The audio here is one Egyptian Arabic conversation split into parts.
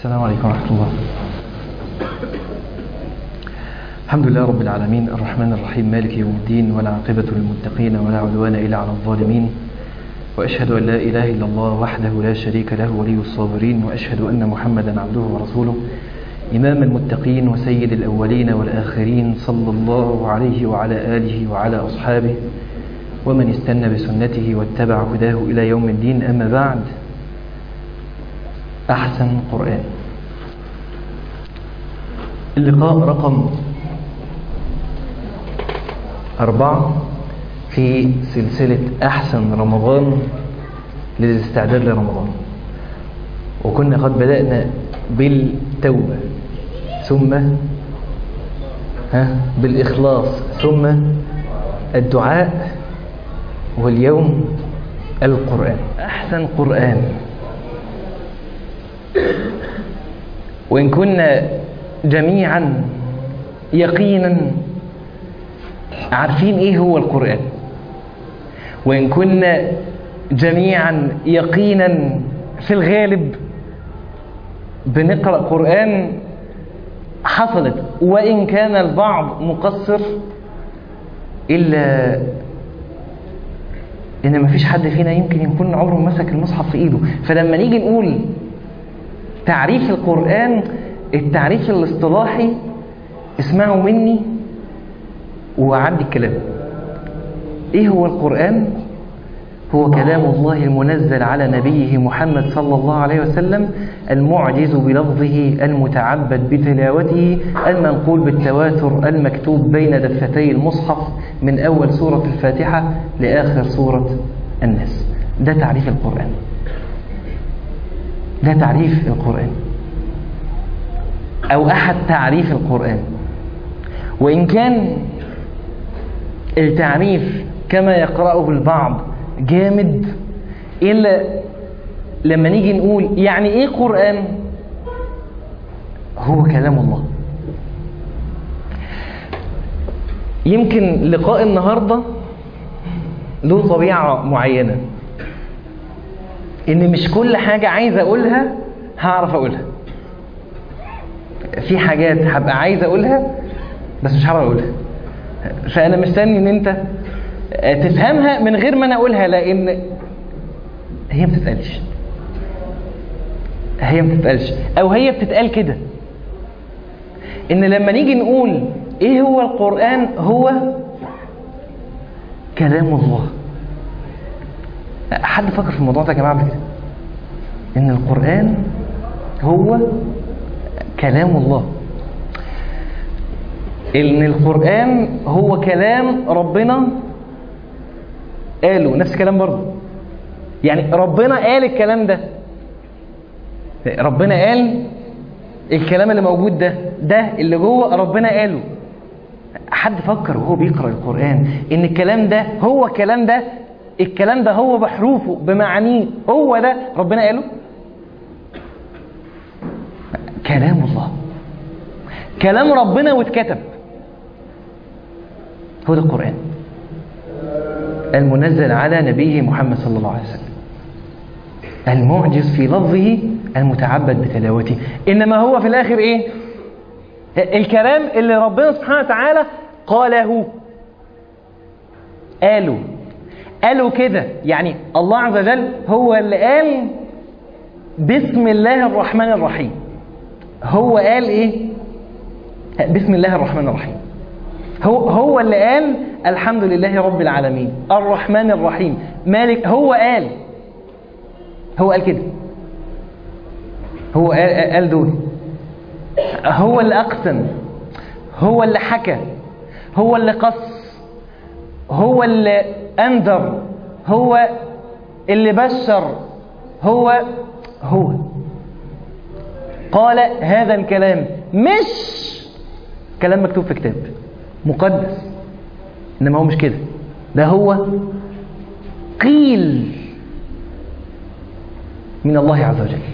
السلام عليكم ورحمة الله الحمد لله رب العالمين الرحمن الرحيم مالك يوم الدين ولا عاقبة للمتقين ولا عدوان إلا على الظالمين وأشهد أن لا إله إلا الله وحده لا شريك له ولي الصابرين وأشهد أن محمدا عبده ورسوله إمام المتقين وسيد الأولين والآخرين صلى الله عليه وعلى آله وعلى أصحابه ومن استنى بسنته واتبع هداه إلى يوم الدين أما بعد أحسن قرآن اللقاء رقم أربعة في سلسلة أحسن رمضان للاستعداد لرمضان وكنا قد بدأنا بالتوبة ثم ها بالإخلاص ثم الدعاء واليوم القرآن أحسن قرآن وإن كنا جميعا يقينا عارفين إيه هو القرآن وإن كنا جميعا يقينا في الغالب بنقرأ قرآن حصلت وإن كان البعض مقصر إلا إن ما فيش حد فينا يمكن يكون عمره مسك المصحف في إيده فلما نيجي نقول تعريف القرآن التعريف الاصطلاحي اسمعوا مني وعندي الكلام ايه هو القرآن هو كلام الله المنزل على نبيه محمد صلى الله عليه وسلم المعجز بلفظه المتعبد بتلاوته المنقول بالتواتر المكتوب بين دفتي المصحف من أول سورة الفاتحة لآخر سورة الناس ده تعريف القرآن ده تعريف القرآن أو أحد تعريف القرآن وإن كان التعريف كما يقرأه البعض جامد إلا لما نيجي نقول يعني إيه قرآن هو كلام الله يمكن لقاء النهاردة له طبيعة معينة إن مش كل حاجة عايز أقولها هعرف أقولها في حاجات هبقى عايز أقولها بس مش هعرف أقولها فأنا مستني إن أنت تفهمها من غير ما أنا أقولها لأن هي ما بتتقالش هي ما بتتقالش أو هي بتتقال كده إن لما نيجي نقول إيه هو القرآن هو كلام الله حد فكر في الموضوع ده يا جماعة كده إن القرآن هو كلام الله إن القرآن هو كلام ربنا قاله نفس الكلام برضه يعني ربنا قال الكلام ده ربنا قال الكلام اللي موجود ده ده اللي جوه ربنا قاله حد فكر وهو بيقرأ القرآن إن الكلام ده هو الكلام ده الكلام ده هو بحروفه بمعانيه هو ده ربنا قاله كلام الله كلام ربنا واتكتب هو ده القرآن المنزل على نبيه محمد صلى الله عليه وسلم المعجز في لفظه المتعبد بتلاوته إنما هو في الآخر إيه الكلام اللي ربنا سبحانه وتعالى قاله قالوا قالوا كده يعني الله عز وجل هو اللي قال بسم الله الرحمن الرحيم هو قال ايه بسم الله الرحمن الرحيم هو هو اللي قال الحمد لله رب العالمين الرحمن الرحيم مالك هو قال هو قال كده هو قال, قال دول هو اللي اقسم هو اللي حكى هو اللي قص هو اللي انذر هو اللي بشر هو هو قال هذا الكلام مش كلام مكتوب في كتاب مقدس انما هو مش كده ده هو قيل من الله عز وجل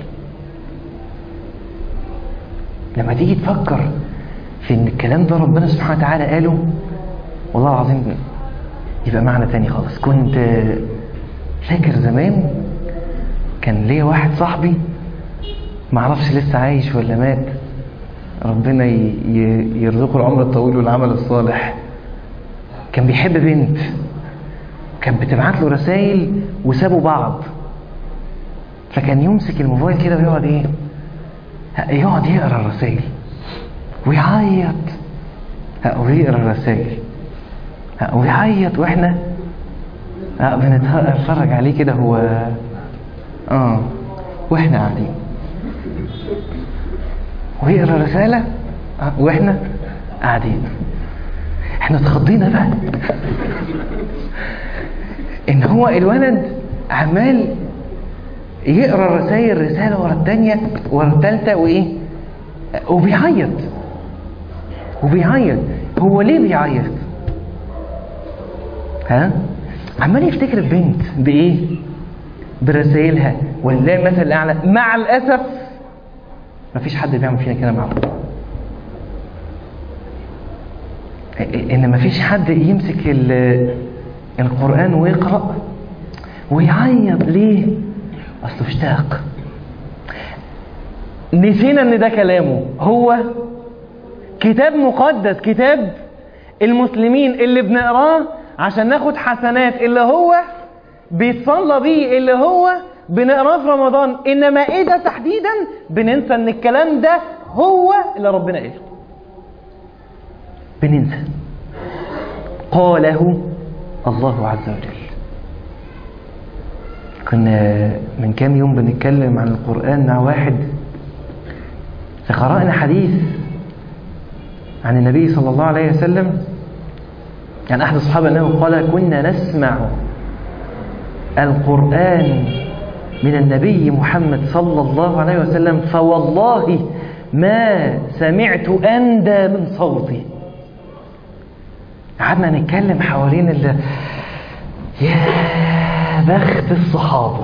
لما تيجي تفكر في ان الكلام ده ربنا سبحانه وتعالى قاله والله العظيم يبقى معنى تاني خالص كنت فاكر زمان كان ليا واحد صاحبي معرفش لسه عايش ولا مات ربنا ي- ي- يرزقه العمر الطويل والعمل الصالح كان بيحب بنت كانت بتبعت له رسائل وسابوا بعض فكان يمسك الموبايل كده ويقعد ايه يقعد يقرا الرسائل ويعيط ويقرا الرسائل ويعيط واحنا بنتفرج عليه كده هو اه واحنا قاعدين ويقرا رساله آه، واحنا قاعدين احنا اتخضينا بقى ان هو الولد عمال يقرا الرسائل رساله ورا الثانيه ورا الثالثه وايه وبيعيط وبيعيط هو ليه بيعيط ها عمال يفتكر البنت بايه برسائلها ولله المثل الاعلى مع الاسف مفيش حد بيعمل فينا كده مع بعض ان مفيش حد يمسك ال- القران ويقرا ويعيط ليه اصله اشتاق نسينا ان ده كلامه هو كتاب مقدس كتاب المسلمين اللي بنقراه عشان ناخد حسنات اللي هو بيتصلى بيه اللي هو بنقراه في رمضان انما ايه ده تحديدا بننسى ان الكلام ده هو اللي ربنا قاله بننسى قاله الله عز وجل كنا من كام يوم بنتكلم عن القرآن مع واحد فقرأنا حديث عن النبي صلى الله عليه وسلم عن أحد الصحابة أنه قال كنا نسمع القرآن من النبي محمد صلى الله عليه وسلم فوالله ما سمعت أندى من صوتي قعدنا نتكلم حوالين ال يا بخت الصحابة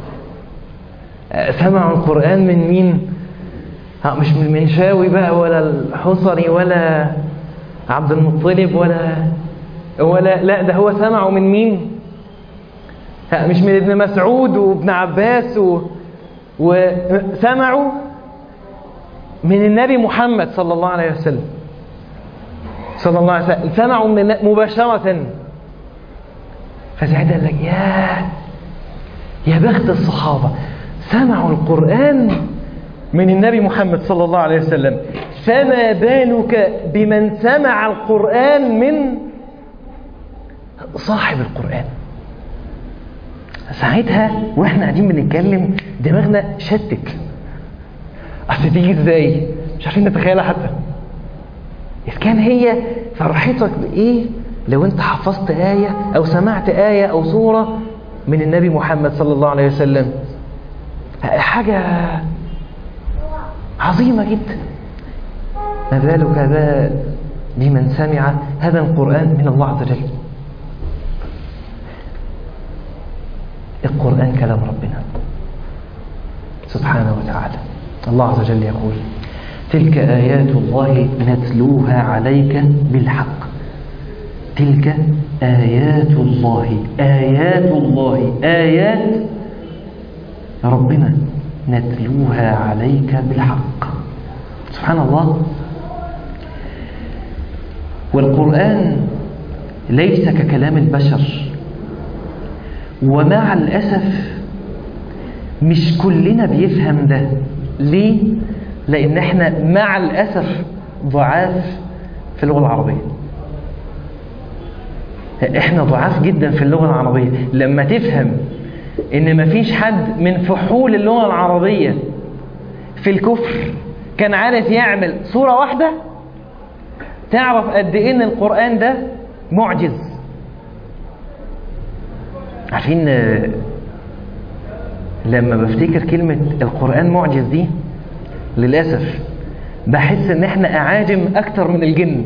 سمعوا القرآن من مين؟ ها، مش من المنشاوي بقى ولا الحصري ولا عبد المطلب ولا ولا لا ده هو سمعوا من مين؟ ها، مش من ابن مسعود وابن عباس و... وسمعوا من النبي محمد صلى الله عليه وسلم صلى الله عليه وسلم سمعوا من مباشرة فساعتها قال لك يا يا بخت الصحابة سمعوا القرآن من النبي محمد صلى الله عليه وسلم فما بالك بمن سمع القرآن من صاحب القرآن ساعتها واحنا قاعدين بنتكلم دماغنا شتت اصل تيجي ازاي مش عارفين نتخيلها حتى إذ كان هي فرحتك بإيه لو أنت حفظت آية أو سمعت آية أو سورة من النبي محمد صلى الله عليه وسلم حاجة عظيمة جدا ما بالك بقى بمن سمع هذا القرآن من الله عز وجل القرآن كلام ربنا سبحانه وتعالى الله عز وجل يقول تلك آيات الله نتلوها عليك بالحق تلك آيات الله آيات الله آيات ربنا نتلوها عليك بالحق سبحان الله والقرآن ليس ككلام البشر ومع الأسف مش كلنا بيفهم ده ليه؟ لأن احنا مع الأسف ضعاف في اللغة العربية احنا ضعاف جدا في اللغة العربية لما تفهم ان مفيش حد من فحول اللغة العربية في الكفر كان عارف يعمل صورة واحدة تعرف قد ايه ان القرآن ده معجز عارفين لما بفتكر كلمة القرآن معجز دي للأسف بحس ان احنا اعاجم اكتر من الجن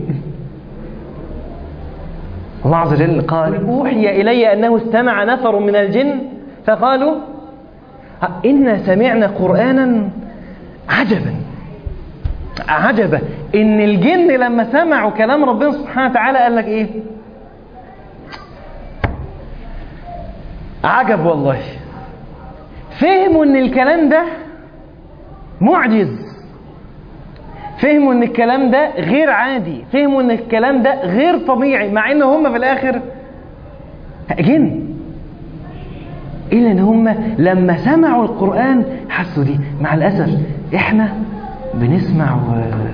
الله عز وجل قال أوحي إلي أنه استمع نفر من الجن فقالوا إنا سمعنا قرآنا عجبا عجبا إن الجن لما سمعوا كلام ربنا سبحانه وتعالى قال لك إيه عجب والله فهموا إن الكلام ده معجز فهموا ان الكلام ده غير عادي فهموا ان الكلام ده غير طبيعي مع ان هم في الاخر جن الا ان هم لما سمعوا القرآن حسوا دي مع الاسف احنا بنسمع و...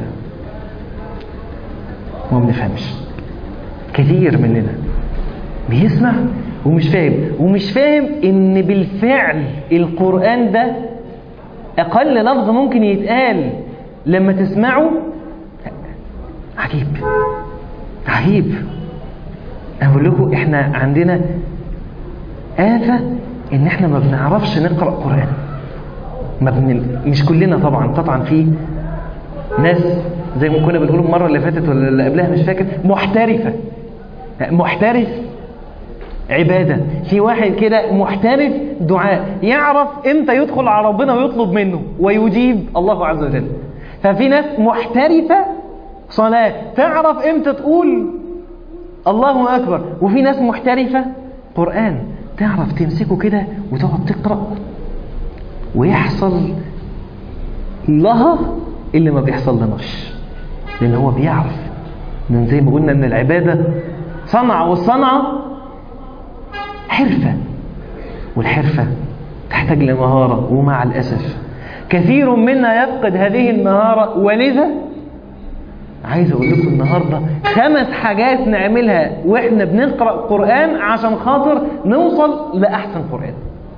وما بنفهمش كتير مننا بيسمع ومش فاهم ومش فاهم ان بالفعل القرآن ده اقل لفظ ممكن يتقال لما تسمعه عجيب عجيب اقول لكم احنا عندنا آفة ان احنا ما بنعرفش نقرأ قرآن ما بن... مش كلنا طبعا قطعا في ناس زي ما كنا بنقول المرة اللي فاتت ولا اللي قبلها مش فاكر محترفة محترف عبادة في واحد كده محترف دعاء يعرف امتى يدخل على ربنا ويطلب منه ويجيب الله عز وجل ففي ناس محترفة صلاة تعرف امتى تقول الله أكبر وفي ناس محترفة قرآن تعرف تمسكه كده وتقعد تقرأ ويحصل لها اللي ما بيحصل لناش لأن هو بيعرف من زي ما قلنا ان العبادة صنعة والصنعة حرفة والحرفة تحتاج لمهارة ومع الأسف كثير منا يفقد هذه المهارة ولذا عايز أقول لكم النهاردة خمس حاجات نعملها وإحنا بنقرأ قرآن عشان خاطر نوصل لأحسن قرآن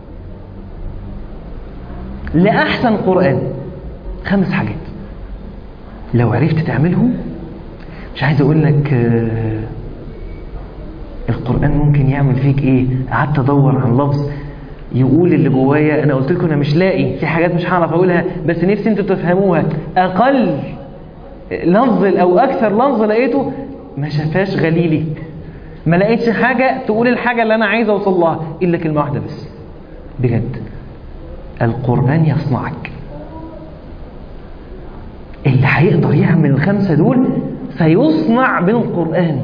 لأحسن قرآن خمس حاجات لو عرفت تعملهم مش عايز أقول لك آه القرآن ممكن يعمل فيك ايه قعدت ادور عن لفظ يقول اللي جوايا انا قلت لكم انا مش لاقي في حاجات مش هعرف اقولها بس نفسي انتوا تفهموها اقل لفظ او اكثر لفظ لقيته ما شافاش غليلي ما لقيتش حاجة تقول الحاجة اللي انا عايز اوصل لها الا كلمة واحدة بس بجد القرآن يصنعك اللي هيقدر يعمل الخمسة دول سيصنع بالقرآن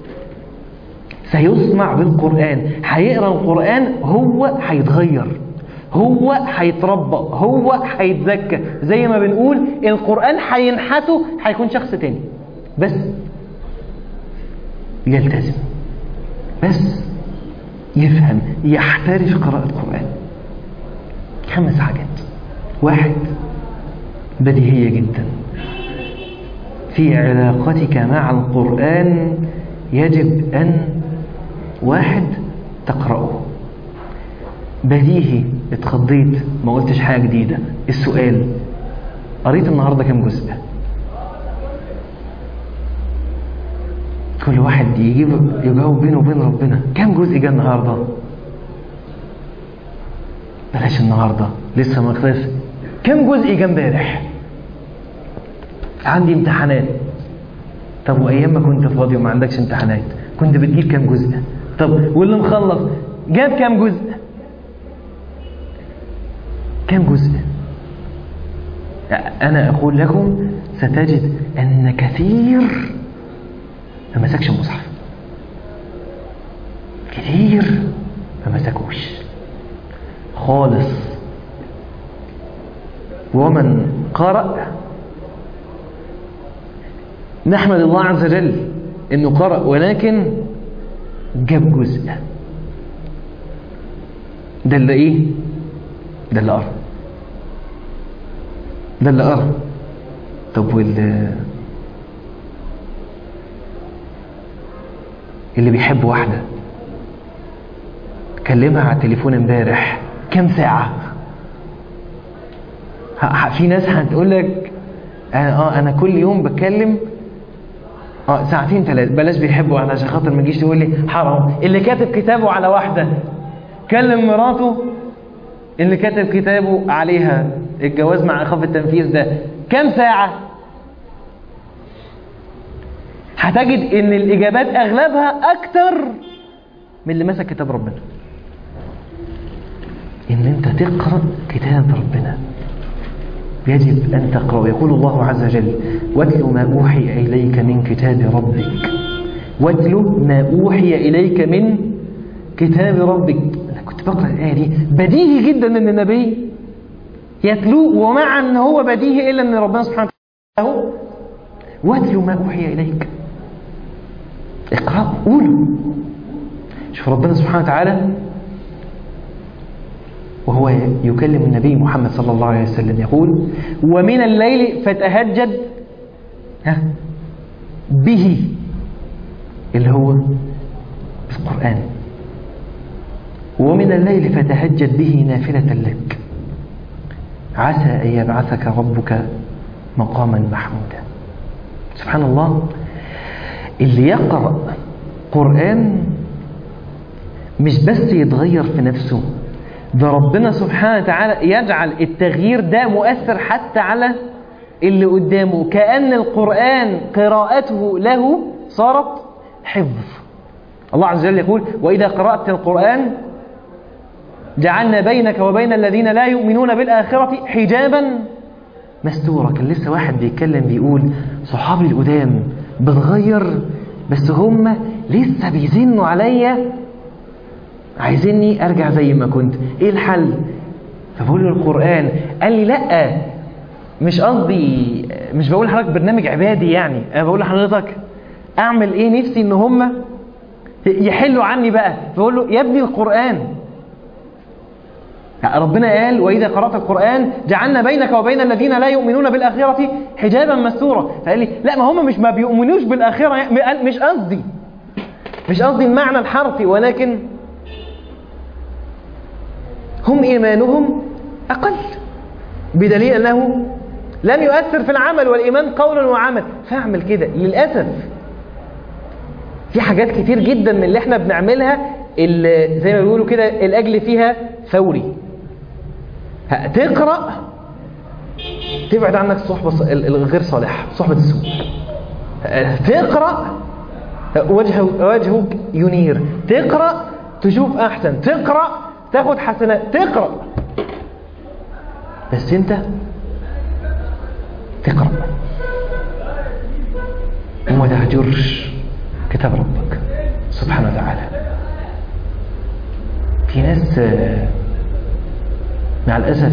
سيصنع بالقرآن هيقرأ القرآن هو هيتغير هو هيتربى هو هيتزكى زي ما بنقول القرآن هينحته هيكون شخص تاني بس يلتزم بس يفهم يحترف قراءة القرآن خمس حاجات واحد بديهية جدا في علاقتك مع القرآن يجب أن واحد تقرأه بديهي اتخضيت ما قلتش حاجة جديدة السؤال قريت النهاردة كم جزء كل واحد يجيب يجاوب بينه وبين ربنا كم جزء جه النهاردة بلاش النهاردة لسه ما خلص كم جزء جه امبارح عندي امتحانات طب وايام ما كنت فاضي وما عندكش امتحانات كنت بتجيب كام جزء طب واللي مخلص جاب كام جزء كام جزء انا اقول لكم ستجد ان كثير ما مسكش المصحف كثير ما مسكوش خالص ومن قرأ نحمد الله عز وجل انه قرأ ولكن جاب جزء ده اللي ايه ده اللي قرأ ده اللي قرأ طب وال اللي بيحب واحدة كلمها على التليفون امبارح كام ساعة في ناس هتقول لك اه انا كل يوم بتكلم اه ساعتين ثلاثة بلاش بيحبوا علشان خاطر ما تجيش تقول لي حرام اللي كاتب كتابه على واحدة كلم مراته اللي كاتب كتابه عليها الجواز مع اخاف التنفيذ ده كام ساعة هتجد ان الاجابات اغلبها اكتر من اللي مسك كتاب ربنا ان انت تقرأ كتاب ربنا يجب أن تقرأ يقول الله عز وجل واتل ما أوحي إليك من كتاب ربك واتل ما أوحي إليك من كتاب ربك أنا كنت بقرأ الآية دي بديهي جدا أن النبي يتلوه ومع ان هو بديهي الا ان ربنا سبحانه وتعالى له واتل ما اوحي اليك اقرأ قولوا شوف ربنا سبحانه وتعالى وهو يكلم النبي محمد صلى الله عليه وسلم يقول ومن الليل فتهجد ها به اللي هو القرآن ومن الليل فتهجد به نافلة لك عسى أن يبعثك ربك مقاما محمودا سبحان الله اللي يقرأ قرآن مش بس يتغير في نفسه ده ربنا سبحانه وتعالى يجعل التغيير ده مؤثر حتى على اللي قدامه كأن القرآن قراءته له صارت حفظ الله عز وجل يقول وإذا قرأت القرآن جعلنا بينك وبين الذين لا يؤمنون بالآخرة حجابا مستورا كان لسه واحد بيتكلم بيقول صحابي القدام بتغير بس هم لسه بيزنوا عليا عايزيني ارجع زي ما كنت ايه الحل فبقول له القرآن قال لي لا مش قصدي مش بقول لحضرتك برنامج عبادي يعني انا بقول لحضرتك اعمل ايه نفسي ان هم يحلوا عني بقى فبقول له يا ابني القرآن ربنا قال وإذا قرأت القرآن جعلنا بينك وبين الذين لا يؤمنون بالآخرة حجابا مستورا فقال لي لا ما هم مش ما بيؤمنوش بالآخرة مش قصدي مش قصدي المعنى الحرفي ولكن هم إيمانهم أقل بدليل أنه لم يؤثر في العمل والإيمان قولا وعمل فاعمل كده للأسف في حاجات كتير جدا من اللي احنا بنعملها اللي زي ما بيقولوا كده الأجل فيها ثوري تقرأ تبعد عنك الصحبة الغير صالحة صحبة السوء تقرأ وجه وجهك ينير تقرأ تشوف أحسن تقرأ تاخد حسنات تقرأ بس انت تقرأ وما تهجرش كتاب ربك سبحانه وتعالى في ناس مع الأسف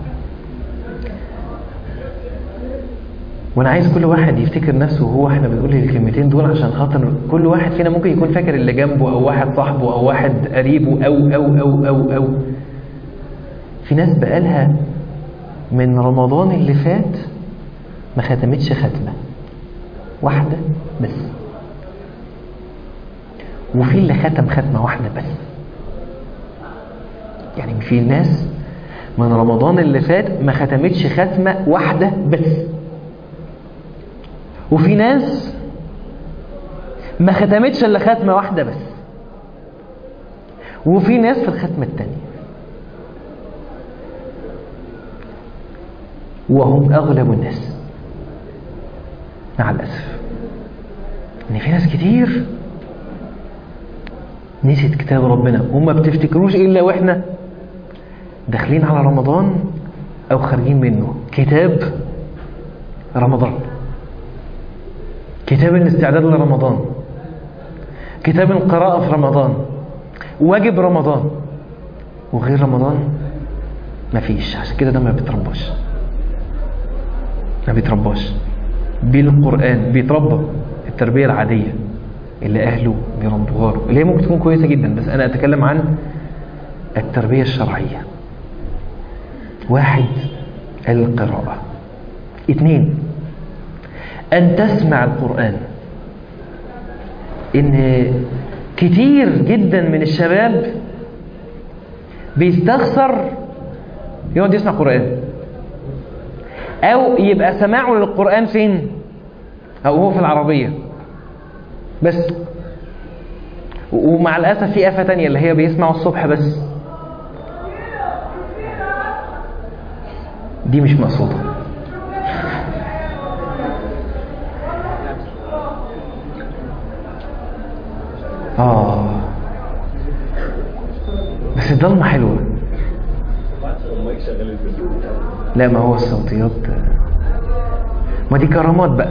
وانا عايز كل واحد يفتكر نفسه وهو احنا بنقول الكلمتين دول عشان خاطر كل واحد فينا ممكن يكون فاكر اللي جنبه او واحد صاحبه او واحد قريبه او او او او او في ناس بقالها من رمضان اللي فات ما ختمتش ختمه واحده بس وفي اللي ختم ختمه واحده بس يعني في ناس من رمضان اللي فات ما ختمتش ختمه واحده بس وفي ناس ما ختمتش الا ختمه واحده بس وفي ناس في الختمه الثانيه وهم اغلب الناس مع الاسف ان في ناس كتير نسيت كتاب ربنا وما بتفتكروش الا واحنا داخلين على رمضان او خارجين منه كتاب رمضان كتاب الاستعداد لرمضان كتاب القراءة في رمضان واجب رمضان وغير رمضان مفيش عشان كده ده ما بيترباش ما بيترباش بالقرآن بيتربى التربية العادية اللي أهله بيربوها له اللي هي ممكن تكون كويسة جدا بس أنا أتكلم عن التربية الشرعية واحد القراءة اثنين أن تسمع القرآن إن كتير جدا من الشباب بيستخسر يقعد يسمع قرآن أو يبقى سماعه للقرآن فين؟ أو هو في العربية بس ومع الأسف في آفة تانية اللي هي بيسمعوا الصبح بس دي مش مقصودة آه بس الضلمة حلوة لا ما هو الصوتيات ما دي كرامات بقى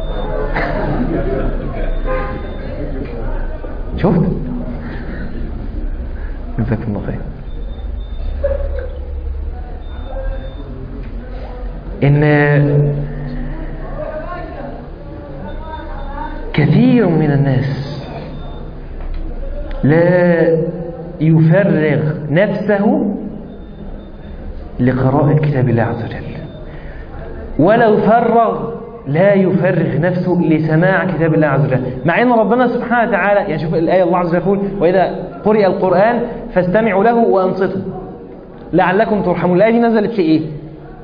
شفت جزاك الله خير ان كثير من الناس لا يفرغ نفسه لقراءة كتاب الله عز وجل ولو فرغ لا يفرغ نفسه لسماع كتاب الله عز وجل مع ان ربنا سبحانه وتعالى يعني شوف الايه الله عز وجل يقول واذا قرئ القران فاستمعوا له وانصتوا لعلكم ترحمون الايه دي نزلت في ايه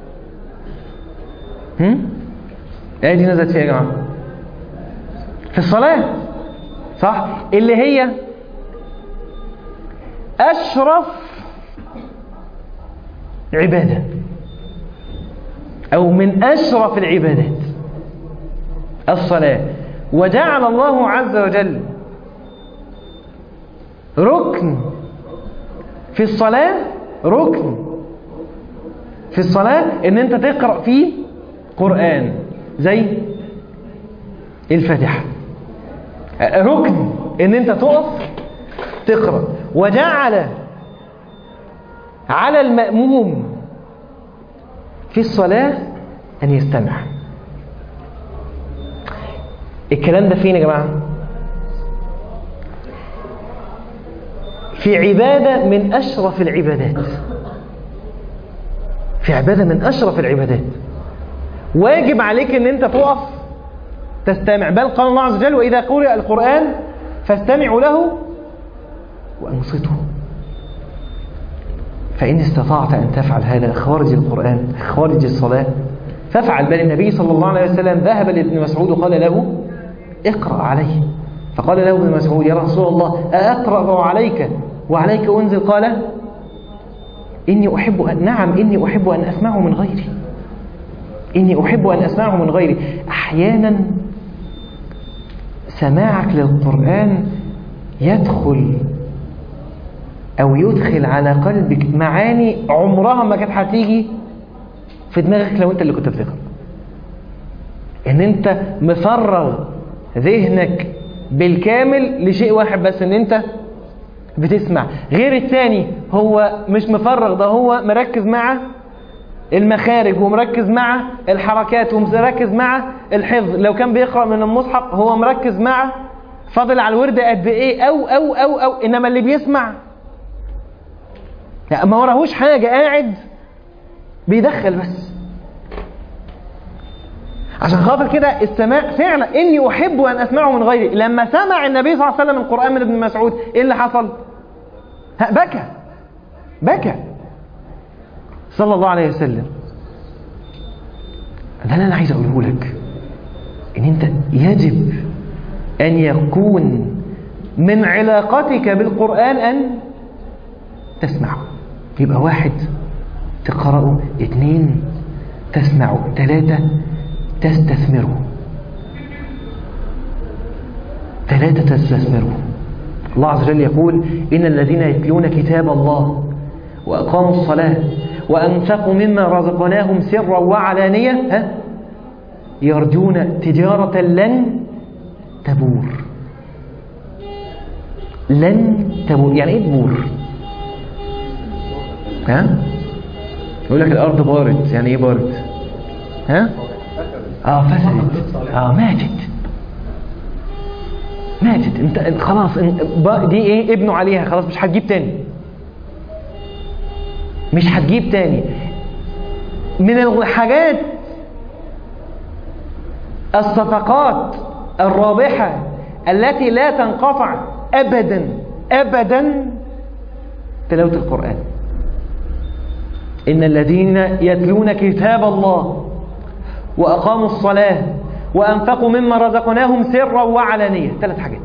هم الايه دي نزلت في ايه يا جماعه في الصلاه صح اللي هي اشرف عباده او من اشرف العبادات الصلاة وجعل الله عز وجل ركن في الصلاة ركن في الصلاة ان انت تقرأ فيه قرآن زي الفاتحة ركن ان انت تقف تقرأ وجعل على المأموم في الصلاة أن يستمع الكلام ده فين يا جماعة في عبادة من أشرف العبادات في عبادة من أشرف العبادات واجب عليك أن أنت تقف تستمع بل قال الله عز وجل وإذا قرئ القرآن فاستمعوا له وأنصتوا فإن استطعت أن تفعل هذا خارج القرآن خارج الصلاة فافعل بل النبي صلى الله عليه وسلم ذهب لابن مسعود وقال له اقرأ عليه فقال له ابن مسعود يا رسول الله أقرأ عليك وعليك أنزل قال إني أحب أن نعم إني أحب أن أسمعه من غيري إني أحب أن أسمعه من غيري أحيانا سماعك للقرآن يدخل أو يدخل على قلبك معاني عمرها ما كانت هتيجي في دماغك لو أنت اللي كنت بتقرأ إن أنت مفرغ ذهنك بالكامل لشيء واحد بس إن أنت بتسمع غير الثاني هو مش مفرغ ده هو مركز مع المخارج ومركز مع الحركات ومركز مع الحفظ لو كان بيقرأ من المصحف هو مركز مع فاضل على الورد قد ايه او او او او انما اللي بيسمع لا ما وراهوش حاجة قاعد بيدخل بس عشان خاطر كده السماع فعلا اني احب ان اسمعه من غيري لما سمع النبي صلى الله عليه وسلم القران من ابن مسعود ايه اللي حصل بكى بكى صلى الله عليه وسلم ده اللي انا عايز اقوله لك ان انت يجب ان يكون من علاقتك بالقران ان تسمعه يبقى واحد تقرأه اثنين تسمعه ثلاثة تستثمره ثلاثة تستثمره الله عز وجل يقول إن الذين يتلون كتاب الله وأقاموا الصلاة وأنفقوا مما رزقناهم سرا وعلانية ها يرجون تجارة لن تبور لن تبور يعني ايه تبور ها يقول لك الارض بارد يعني ايه بارد ها اه فسدت اه ماتت ماتت انت, انت خلاص انت دي ايه ابنوا عليها خلاص مش هتجيب تاني مش هتجيب تاني من الحاجات الصفقات الرابحة التي لا تنقطع أبدا أبدا تلاوة القرآن إن الذين يتلون كتاب الله وأقاموا الصلاة وأنفقوا مما رزقناهم سرا وعلانية ثلاث حاجات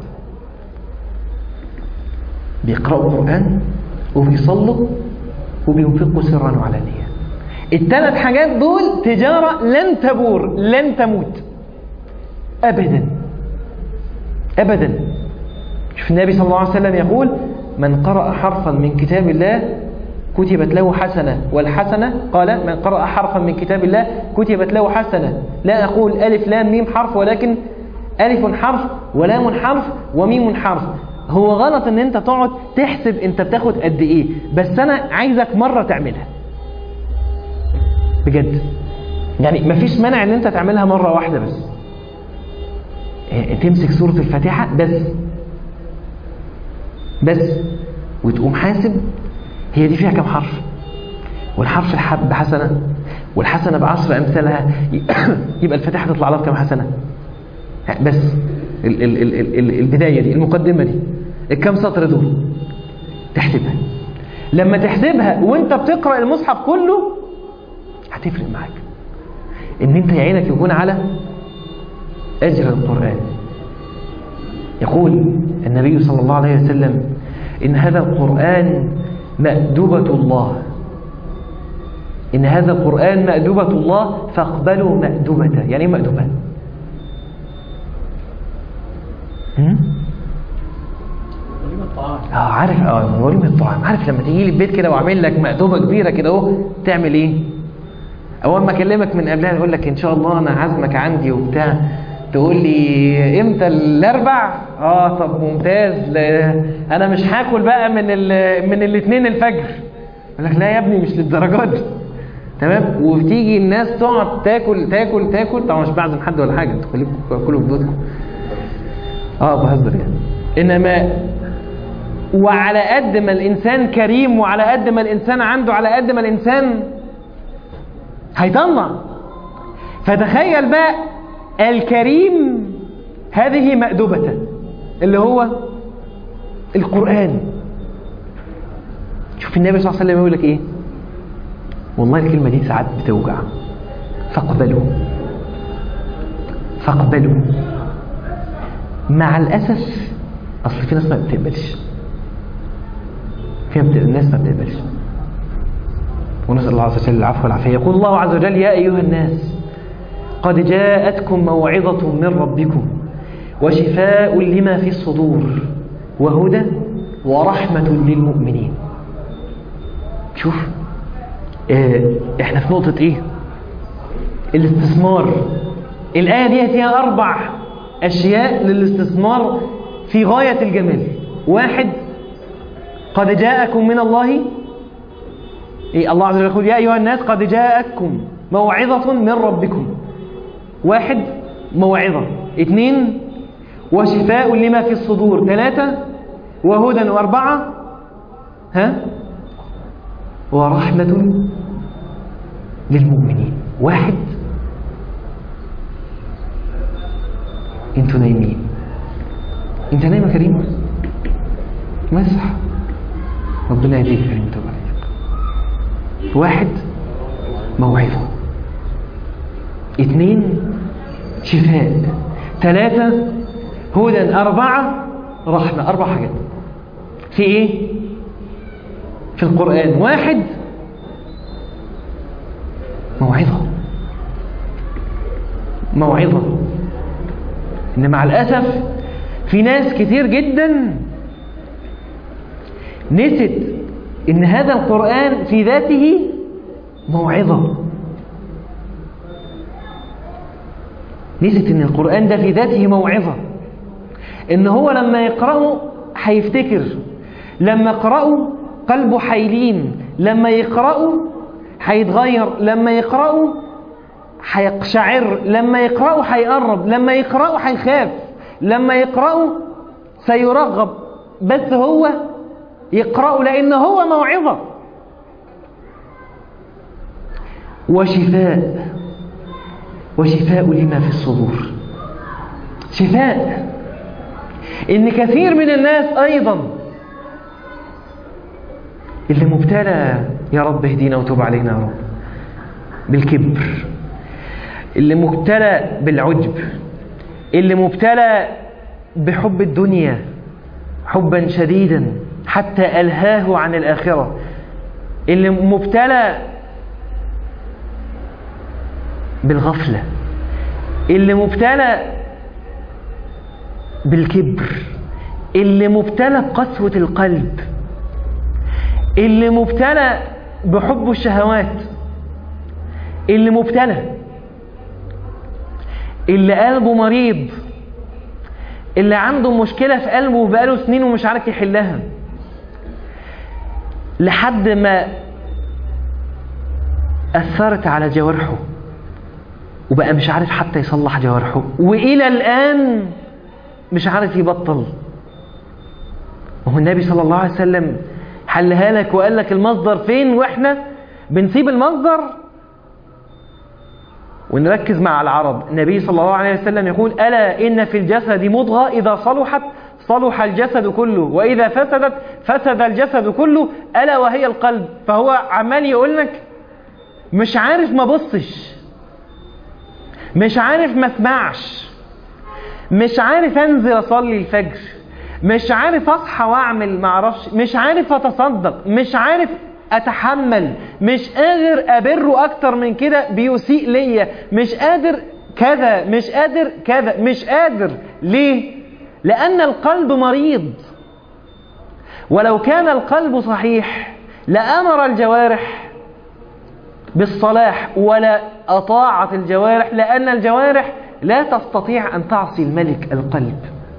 بيقرأوا القرآن وبيصلوا وبينفقوا سرا وعلانية الثلاث حاجات دول تجارة لن تبور لن تموت أبدا أبدا شوف النبي صلى الله عليه وسلم يقول من قرأ حرفا من كتاب الله كتبت له حسنة والحسنة قال من قرأ حرفا من كتاب الله كتبت له حسنة لا أقول ألف لام ميم حرف ولكن ألف حرف ولام حرف وميم حرف هو غلط ان انت تقعد تحسب انت بتاخد قد ايه بس انا عايزك مرة تعملها بجد يعني مفيش مانع ان انت تعملها مرة واحدة بس تمسك سورة الفاتحة بس بس وتقوم حاسب هي دي فيها كم حرف والحرف الحب بحسنة والحسنة بعشر أمثالها يبقى الفاتحة تطلع لها بكم حسنة بس ال ال ال ال ال البداية دي المقدمة دي الكم سطر دول تحسبها لما تحسبها وانت بتقرأ المصحف كله هتفرق معاك ان انت عينك يكون على أجر القرآن يقول النبي صلى الله عليه وسلم إن هذا القرآن مأدوبة الله إن هذا القرآن مأدوبة الله فاقبلوا مأدوبته يعني مأدوبة اه عارف اه وليمة الطعام عارف لما تيجي لي البيت كده واعمل لك مأدوبة كبيرة كده اهو تعمل ايه اول ما اكلمك من قبلها اقول لك ان شاء الله انا عازمك عندي وبتاع تقول لي امتى الاربع اه طب ممتاز انا مش هاكل بقى من ال من الاثنين الفجر اقول لك لا يا ابني مش للدرجات دي تمام وتيجي الناس تقعد تاكل تاكل تاكل طبعا مش بعزم حد ولا حاجه انتوا خليكم كلوا في بيوتكم اه بهزر يعني انما وعلى قد ما الانسان كريم وعلى قد ما الانسان عنده على قد ما الانسان هيطلع فتخيل بقى الكريم هذه مأدبة اللي هو القرآن شوف النبي صلى الله عليه وسلم يقول لك ايه والله الكلمة دي ساعات بتوجع فاقبلوا فاقبلوا مع الأسف أصل في ناس ما بتقبلش في ناس ما بتقبلش ونسأل الله عز وجل العفو والعافية يقول الله عز وجل يا أيها الناس قد جاءتكم موعظة من ربكم وشفاء لما في الصدور وهدى ورحمة للمؤمنين شوف اه احنا في نقطة ايه الاستثمار الآية دي فيها أربع أشياء للاستثمار في غاية الجمال واحد قد جاءكم من الله إيه الله عز وجل يقول يا أيها الناس قد جاءتكم موعظة من ربكم واحد موعظة اثنين وشفاء لما في الصدور ثلاثة وهدى وأربعة ها ورحمة للمؤمنين واحد انتوا نايمين انت نايم يا كريم مسح ربنا يهديك يا كريم توب عليك واحد موعظة اثنين شفاء ثلاثة هدى أربعة رحمة أربع حاجات في إيه؟ في القرآن واحد موعظة موعظة إن مع الأسف في ناس كتير جدا نسيت إن هذا القرآن في ذاته موعظة نسيت إن القرآن ده في ذاته موعظة إن هو لما يقرأه هيفتكر لما يقرأه قلبه حيلين لما يقرأه هيتغير لما يقرأه هيقشعر لما يقرأه هيقرب لما يقرأه هيخاف لما يقرأه سيرغب بس هو يقرأه لأن هو موعظة وشفاء وشفاء لما في الصدور شفاء إن كثير من الناس أيضا اللي مبتلى يا رب اهدينا وتوب علينا يا رب بالكبر اللي مبتلى بالعجب اللي مبتلى بحب الدنيا حبا شديدا حتى ألهاه عن الآخرة اللي مبتلى بالغفلة اللي مبتلى بالكبر اللي مبتلى بقسوة القلب اللي مبتلى بحب الشهوات اللي مبتلى اللي قلبه مريض اللي عنده مشكلة في قلبه بقاله سنين ومش عارف يحلها لحد ما أثرت على جوارحه وبقى مش عارف حتى يصلح جوارحه وإلى الآن مش عارف يبطل وهو النبي صلى الله عليه وسلم حلها لك وقال لك المصدر فين واحنا بنسيب المصدر ونركز مع العرب النبي صلى الله عليه وسلم يقول ألا إن في الجسد مضغة إذا صلحت صلح الجسد كله وإذا فسدت فسد الجسد كله ألا وهي القلب فهو عمال يقول لك مش عارف ما بصش مش عارف ما اسمعش مش عارف انزل اصلي الفجر مش عارف اصحى واعمل ما اعرفش مش عارف اتصدق مش عارف اتحمل مش قادر ابره اكتر من كده بيسيء ليا مش قادر كذا مش قادر كذا مش قادر ليه لان القلب مريض ولو كان القلب صحيح لامر الجوارح بالصلاح ولا اطاعت الجوارح لان الجوارح لا تستطيع ان تعصي الملك القلب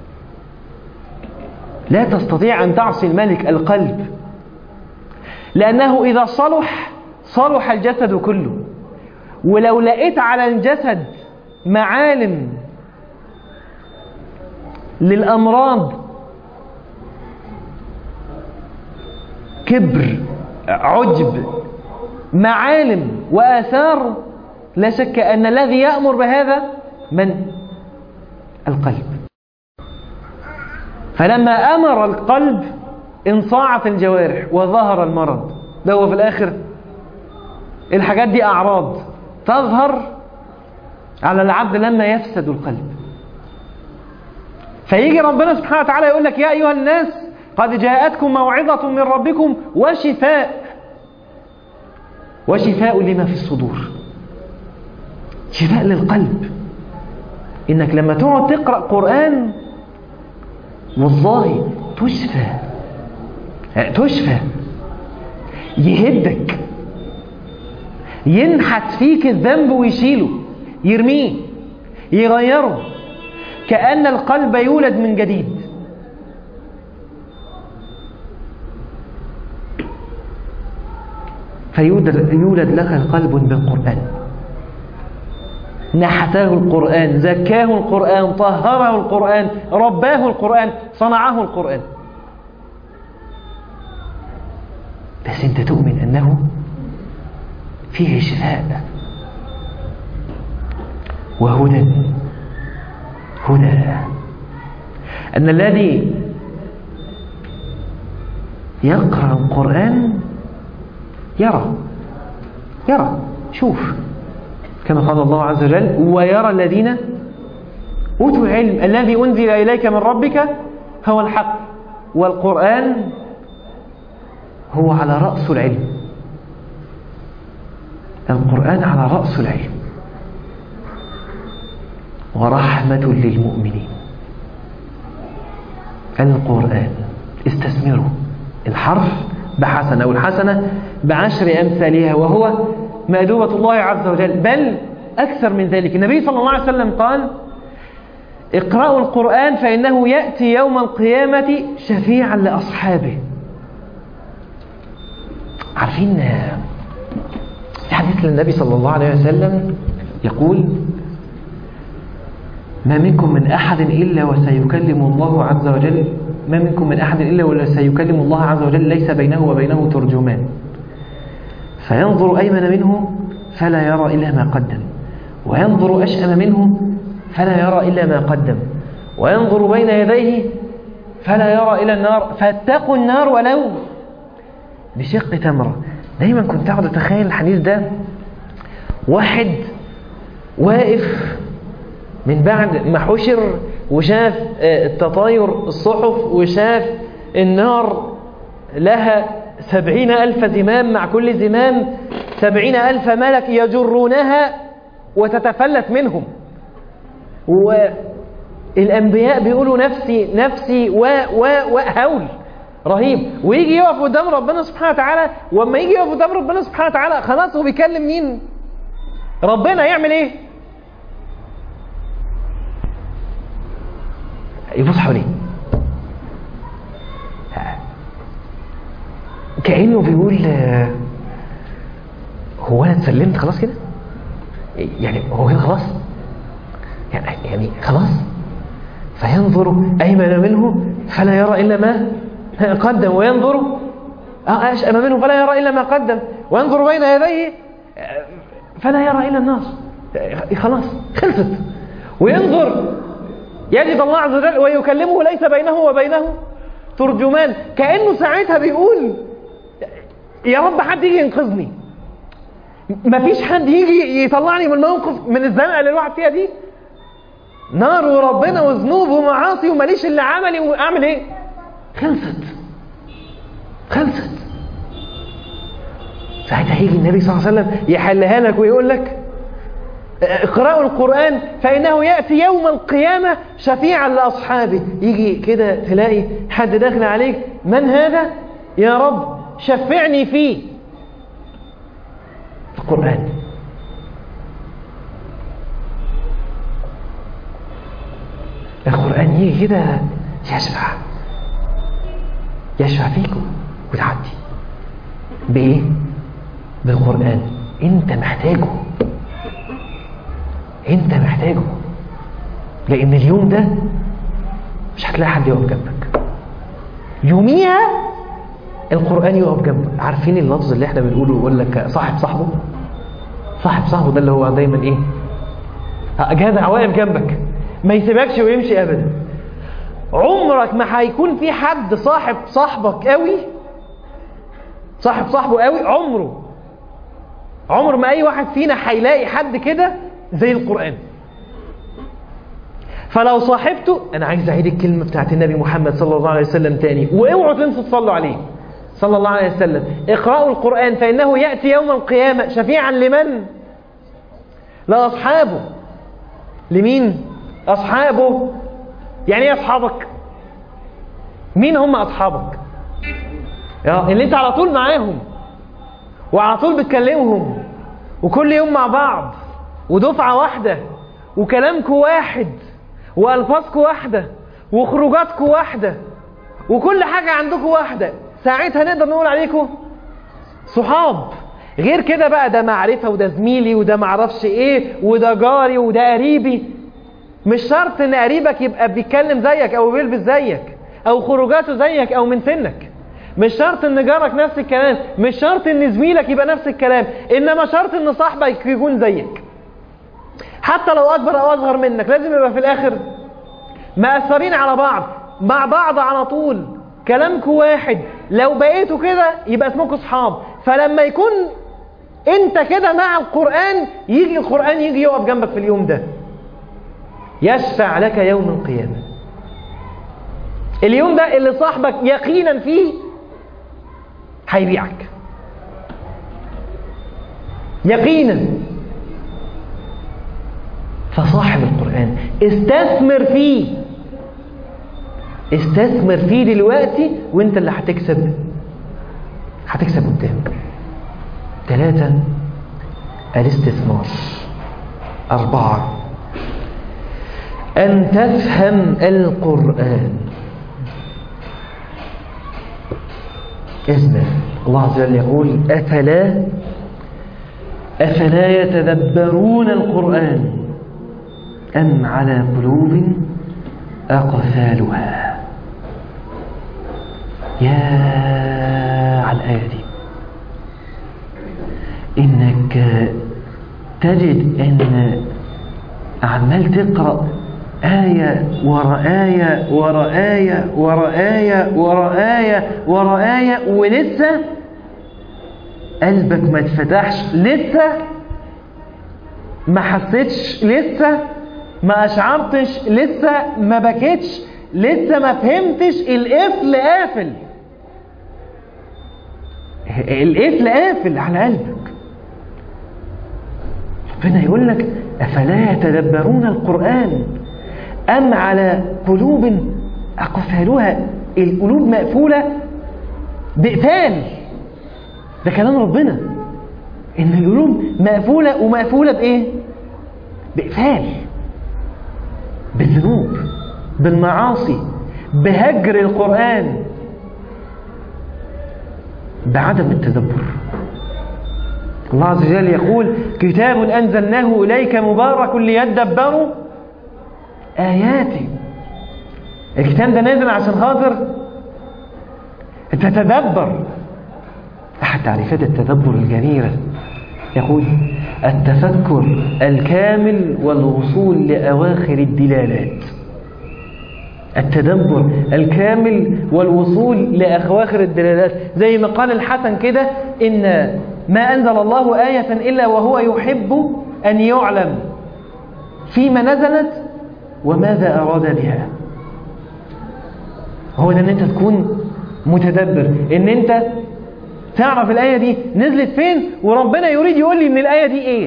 لا تستطيع ان تعصي الملك القلب لأنه إذا صلح صلح الجسد كله ولو لقيت على الجسد معالم للأمراض كبر عجب معالم وآثار لا شك أن الذي يأمر بهذا من؟ القلب فلما أمر القلب انصاعت الجوارح وظهر المرض ده هو في الآخر الحاجات دي أعراض تظهر على العبد لما يفسد القلب فيجي ربنا سبحانه وتعالى يقول لك يا أيها الناس قد جاءتكم موعظة من ربكم وشفاء وشفاء لما في الصدور شفاء للقلب إنك لما تقعد تقرأ قرآن والله تشفى تشفى يهدك ينحت فيك الذنب ويشيله يرميه يغيره كأن القلب يولد من جديد فيولد يولد لك قلب بالقرآن نحته القرآن زكاه القرآن طهره القرآن رباه القرآن صنعه القرآن بس انت تؤمن انه فيه شفاء وهدى هدى ان الذي يقرا القران يرى يرى شوف كما قال الله عز وجل ويرى الذين اوتوا العلم الذي انزل اليك من ربك هو الحق والقران هو على رأس العلم القرآن على رأس العلم ورحمة للمؤمنين القرآن استثمروا الحرف بحسنة والحسنة بعشر أمثالها وهو مأدوبة الله عز وجل بل أكثر من ذلك النبي صلى الله عليه وسلم قال اقرأوا القرآن فإنه يأتي يوم القيامة شفيعا لأصحابه عارفين في حديث للنبي صلى الله عليه وسلم يقول ما منكم من أحد إلا وسيكلم الله عز وجل ما منكم من أحد إلا وسيكلم الله عز وجل ليس بينه وبينه ترجمان فينظر أيمن منه فلا يرى إلا ما قدم وينظر أشأم منه فلا يرى إلا ما قدم وينظر بين يديه فلا يرى إلى النار فاتقوا النار ولو بشق تمرة دايما كنت أقعد أتخيل الحديث ده واحد واقف من بعد ما حشر وشاف التطاير الصحف وشاف النار لها سبعين ألف زمام مع كل زمام سبعين ألف ملك يجرونها وتتفلت منهم والأنبياء بيقولوا نفسي نفسي و و وهول رهيب ويجي يقف قدام ربنا سبحانه وتعالى واما يجي يقف قدام ربنا سبحانه وتعالى خلاص هو بيكلم مين ربنا يعمل ايه يبص حواليه كأنه بيقول هو انا اتسلمت خلاص كده يعني هو هنا خلاص يعني, يعني خلاص فينظر أيمن منه فلا يرى إلا ما قدم وينظر أشأم منه فلا يرى إلا ما قدم وينظر بين يديه فلا يرى إلا النار خلاص خلصت وينظر يجد الله عز وجل ويكلمه ليس بينه وبينه ترجمان كأنه ساعتها بيقول يا رب حد يجي ينقذني مفيش حد يجي يطلعني من الموقف من الزنقه اللي الواحد فيها دي نار وربنا وذنوب ومعاصي وماليش اللي عملي واعمل ايه خلصت خلصت ساعتها هيجي النبي صلى الله عليه وسلم يحلها لك ويقول لك اقرأوا القرآن فإنه يأتي يوم القيامة شفيعا لأصحابه يجي كده تلاقي حد داخل عليك من هذا يا رب شفعني فيه القرآن القرآن يجي كده يشفع يشفع فيكم وتعدي بإيه؟ بالقرآن أنت محتاجه أنت محتاجه لأن اليوم ده مش هتلاقي حد يقف جنبك يوميها القرآن يقف جنبك عارفين اللفظ اللي احنا بنقوله يقول لك صاحب صاحبه صاحب صاحبه ده اللي هو دايما ايه جدع واقف جنبك ما يسيبكش ويمشي ابدا عمرك ما هيكون في حد صاحب صاحبك قوي صاحب صاحبه قوي عمره عمر ما اي واحد فينا هيلاقي حد كده زي القرآن فلو صاحبته انا عايز اعيد الكلمة بتاعت النبي محمد صلى الله عليه وسلم تاني واوعوا تنسوا تصلوا عليه صلى الله عليه وسلم اقرأوا القرآن فإنه يأتي يوم القيامة شفيعا لمن لأصحابه لمين أصحابه يعني ايه أصحابك مين هم أصحابك اللي انت على طول معاهم وعلى طول بتكلمهم وكل يوم مع بعض ودفعة واحدة وكلامكم واحد وألفاظكم واحدة وخروجاتكم واحدة وكل حاجة عندكم واحدة ساعتها نقدر نقول عليكم صحاب غير كده بقى ده معرفة وده زميلي وده معرفش ايه وده جاري وده قريبي مش شرط ان قريبك يبقى بيتكلم زيك او بيلبس زيك او خروجاته زيك او من سنك مش شرط ان جارك نفس الكلام مش شرط ان زميلك يبقى نفس الكلام انما شرط ان صاحبك يكون زيك حتى لو اكبر او اصغر منك لازم يبقى في الاخر مأثرين على بعض مع بعض على طول كلامكم واحد لو بقيتوا كده يبقى اسمكم اصحاب فلما يكون انت كده مع القرآن يجي القرآن يجي يقف جنبك في اليوم ده يشفع لك يوم القيامة اليوم ده اللي صاحبك يقينا فيه هيبيعك يقينا فصاحب القرآن استثمر فيه استثمر فيه دلوقتي وانت اللي هتكسب هتكسب قدام ثلاثة الاستثمار أربعة أن تفهم القرآن اسمع الله عز وجل يقول أفلا أفلا يتدبرون القرآن أم على قلوب أقفالها يا على الآية دي إنك تجد أن عمال تقرأ آية ورا آية ورا آية ورا آية ورا آية ورا آية ولسه قلبك ما اتفتحش لسه ما حسيتش لسه ما أشعرتش لسه ما بكيتش لسه ما فهمتش القفل قافل القفل قافل على قلبك ربنا يقول لك أفلا يتدبرون القرآن أم على قلوب أقفالها القلوب مقفولة بإقفال ده كلام ربنا إن القلوب مقفولة ومقفولة بإيه؟ بإقفال بالذنوب بالمعاصي بهجر القرآن بعدم التدبر الله عز وجل يقول كتاب أنزلناه إليك مبارك ليدبروا آياته الكتاب ده نازل عشان خاطر تتدبر أحد تعريفات التدبر الجميلة يقول التفكر الكامل والوصول لأواخر الدلالات التدبر الكامل والوصول لأواخر الدلالات زي ما قال الحسن كده إن ما أنزل الله آية إلا وهو يحب أن يعلم فيما نزلت وماذا أراد بها هو ده ان انت تكون متدبر ان انت تعرف الآية دي نزلت فين وربنا يريد يقول لي ان الآية دي ايه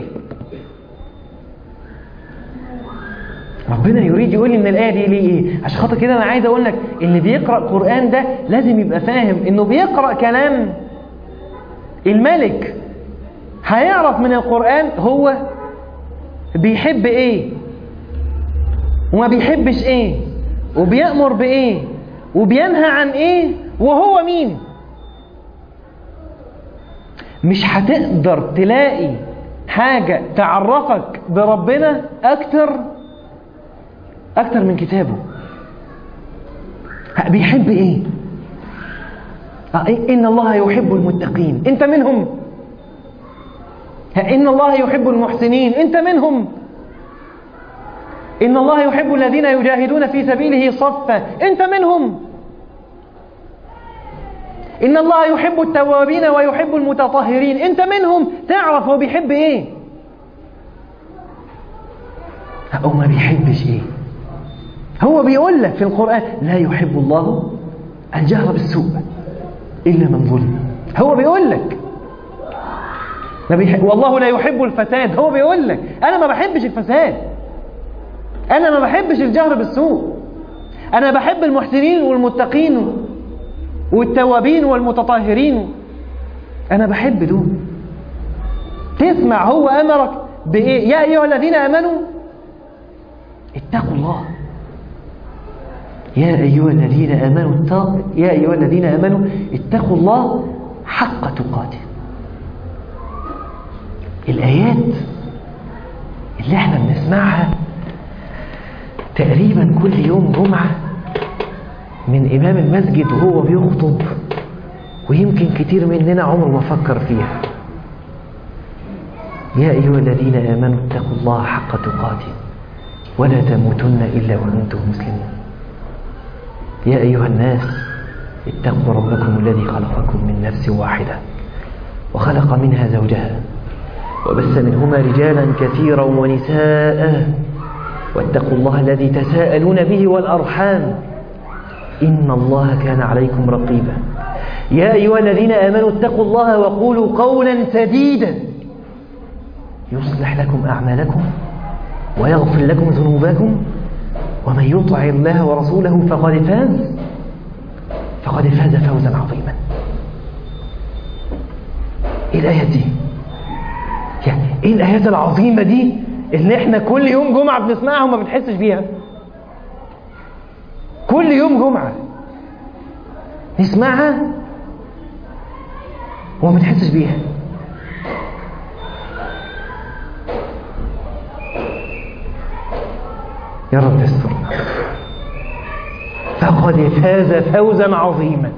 ربنا يريد يقول لي ان الآية دي ليه ايه عشان خاطر كده انا عايز اقول لك اللي بيقرأ قرآن ده لازم يبقى فاهم انه بيقرأ كلام الملك هيعرف من القرآن هو بيحب ايه وما بيحبش ايه وبيأمر بايه وبينهى عن ايه وهو مين مش هتقدر تلاقي حاجة تعرفك بربنا اكتر اكتر من كتابه بيحب ايه ان الله يحب المتقين انت منهم ان الله يحب المحسنين انت منهم إن الله يحب الذين يجاهدون في سبيله صفا أنت منهم إن الله يحب التوابين ويحب المتطهرين أنت منهم تعرف هو بيحب إيه أو ما بيحبش إيه هو بيقول لك في القرآن لا يحب الله الجهر بالسوء إلا من ظلم هو بيقول لك ما بيحب والله لا يحب الفساد هو بيقول لك أنا ما بحبش الفساد أنا ما بحبش الجهر بالسوء أنا بحب المحسنين والمتقين والتوابين والمتطهرين أنا بحب دول تسمع هو أمرك بإيه يا أيها الذين آمنوا اتقوا الله يا أيها الذين آمنوا اتقوا يا أيها الذين آمنوا اتقوا الله حق تقاته الآيات اللي احنا بنسمعها تقريبا كل يوم جمعة من إمام المسجد وهو بيخطب ويمكن كتير مننا عمره ما فكر فيها يا أيها الذين آمنوا اتقوا الله حق تقاته ولا تموتن إلا وأنتم مسلمون يا أيها الناس اتقوا ربكم الذي خلقكم من نفس واحدة وخلق منها زوجها وبث منهما رجالا كثيرا ونساء واتقوا الله الذي تساءلون به والأرحام إن الله كان عليكم رقيبا يا أيها الذين آمنوا اتقوا الله وقولوا قولا سديدا يصلح لكم أعمالكم ويغفر لكم ذنوبكم ومن يطع الله ورسوله فقد فاز فقد فاز فوزا عظيما ايه الآيات دي يعني ايه الآيات العظيمة دي اللي احنا كل يوم جمعة بنسمعها وما بنحسش بيها كل يوم جمعة نسمعها وما بنحسش بيها يا رب استرنا فقد فاز فوزا عظيما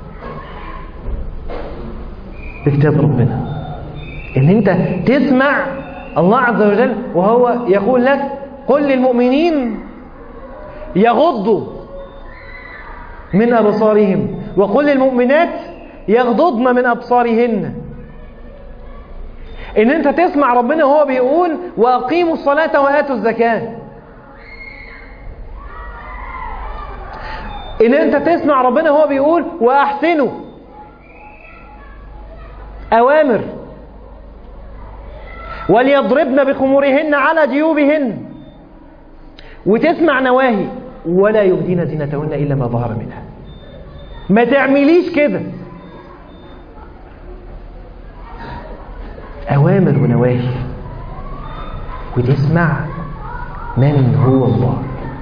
بكتاب ربنا ان انت تسمع الله عز وجل وهو يقول لك قل للمؤمنين يغضوا من أبصارهم وقل للمؤمنات يغضضن من أبصارهن إن أنت تسمع ربنا وهو بيقول وأقيموا الصلاة وآتوا الزكاة إن أنت تسمع ربنا وهو بيقول وأحسنوا أوامر وليضربن بخمورهن على جيوبهن وتسمع نواهي ولا يبدين زينتهن إلا ما ظهر منها ما تعمليش كده أوامر ونواهي وتسمع من هو الله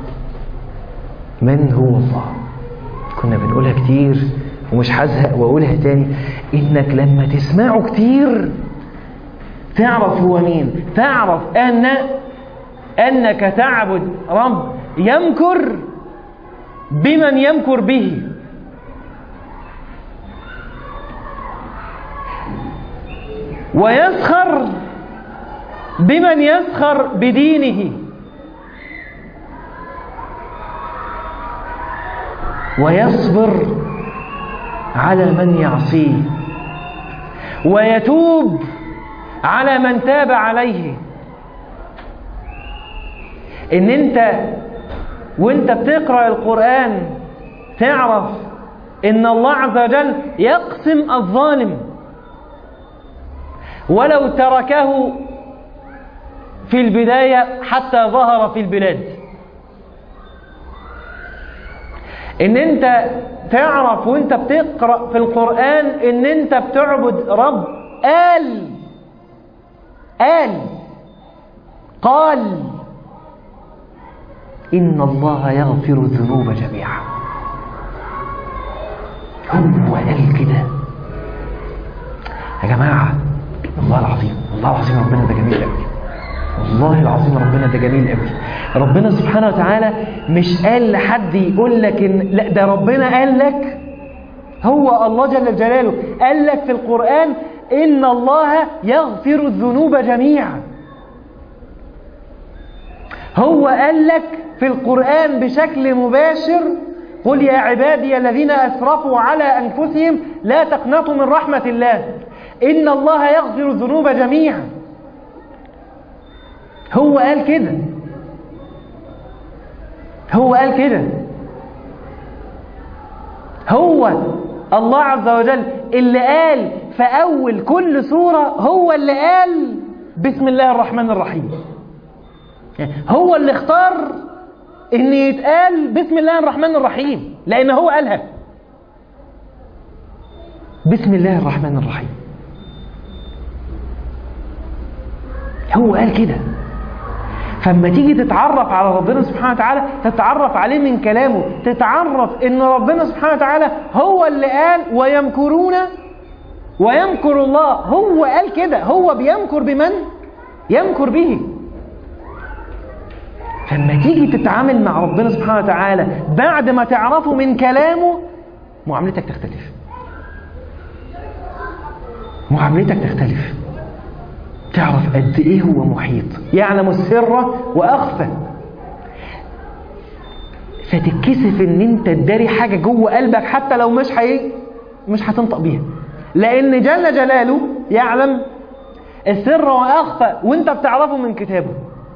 من هو الله كنا بنقولها كتير ومش هزهق واقولها تاني انك لما تسمعه كتير تعرف هو مين تعرف أن أنك تعبد رب يمكر بمن يمكر به ويسخر بمن يسخر بدينه ويصبر على من يعصيه ويتوب على من تاب عليه ان انت وانت بتقرا القران تعرف ان الله عز وجل يقسم الظالم ولو تركه في البدايه حتى ظهر في البلاد ان انت تعرف وانت بتقرا في القران ان انت بتعبد رب قال قال قال ان الله يغفر الذنوب جميعا هو قال كده يا جماعه والله العظيم والله العظيم ربنا ده جميل قوي والله العظيم ربنا ده جميل قوي ربنا سبحانه وتعالى مش قال لحد يقول لك إن لا ده ربنا قال لك هو الله جل جلاله قال لك في القرآن إن الله يغفر الذنوب جميعا هو قال لك في القرآن بشكل مباشر قل يا عبادي الذين أسرفوا على أنفسهم لا تقنطوا من رحمة الله إن الله يغفر الذنوب جميعا هو قال كده هو قال كده هو الله عز وجل اللي قال في أول كل سورة هو اللي قال بسم الله الرحمن الرحيم هو اللي اختار ان يتقال بسم الله الرحمن الرحيم لان هو قالها بسم الله الرحمن الرحيم هو قال كده فلما تيجي تتعرف على ربنا سبحانه وتعالى تتعرف عليه من كلامه تتعرف ان ربنا سبحانه وتعالى هو اللي قال ويمكرون ويمكر الله هو قال كده هو بيمكر بمن يمكر به فلما تيجي تتعامل مع ربنا سبحانه وتعالى بعد ما تعرفه من كلامه معاملتك تختلف معاملتك تختلف تعرف قد ايه هو محيط يعلم السر واخفى فتتكسف ان انت تداري حاجه جوه قلبك حتى لو مش حي... مش هتنطق بيها لان جل جلاله يعلم السر واخفى وانت بتعرفه من كتابه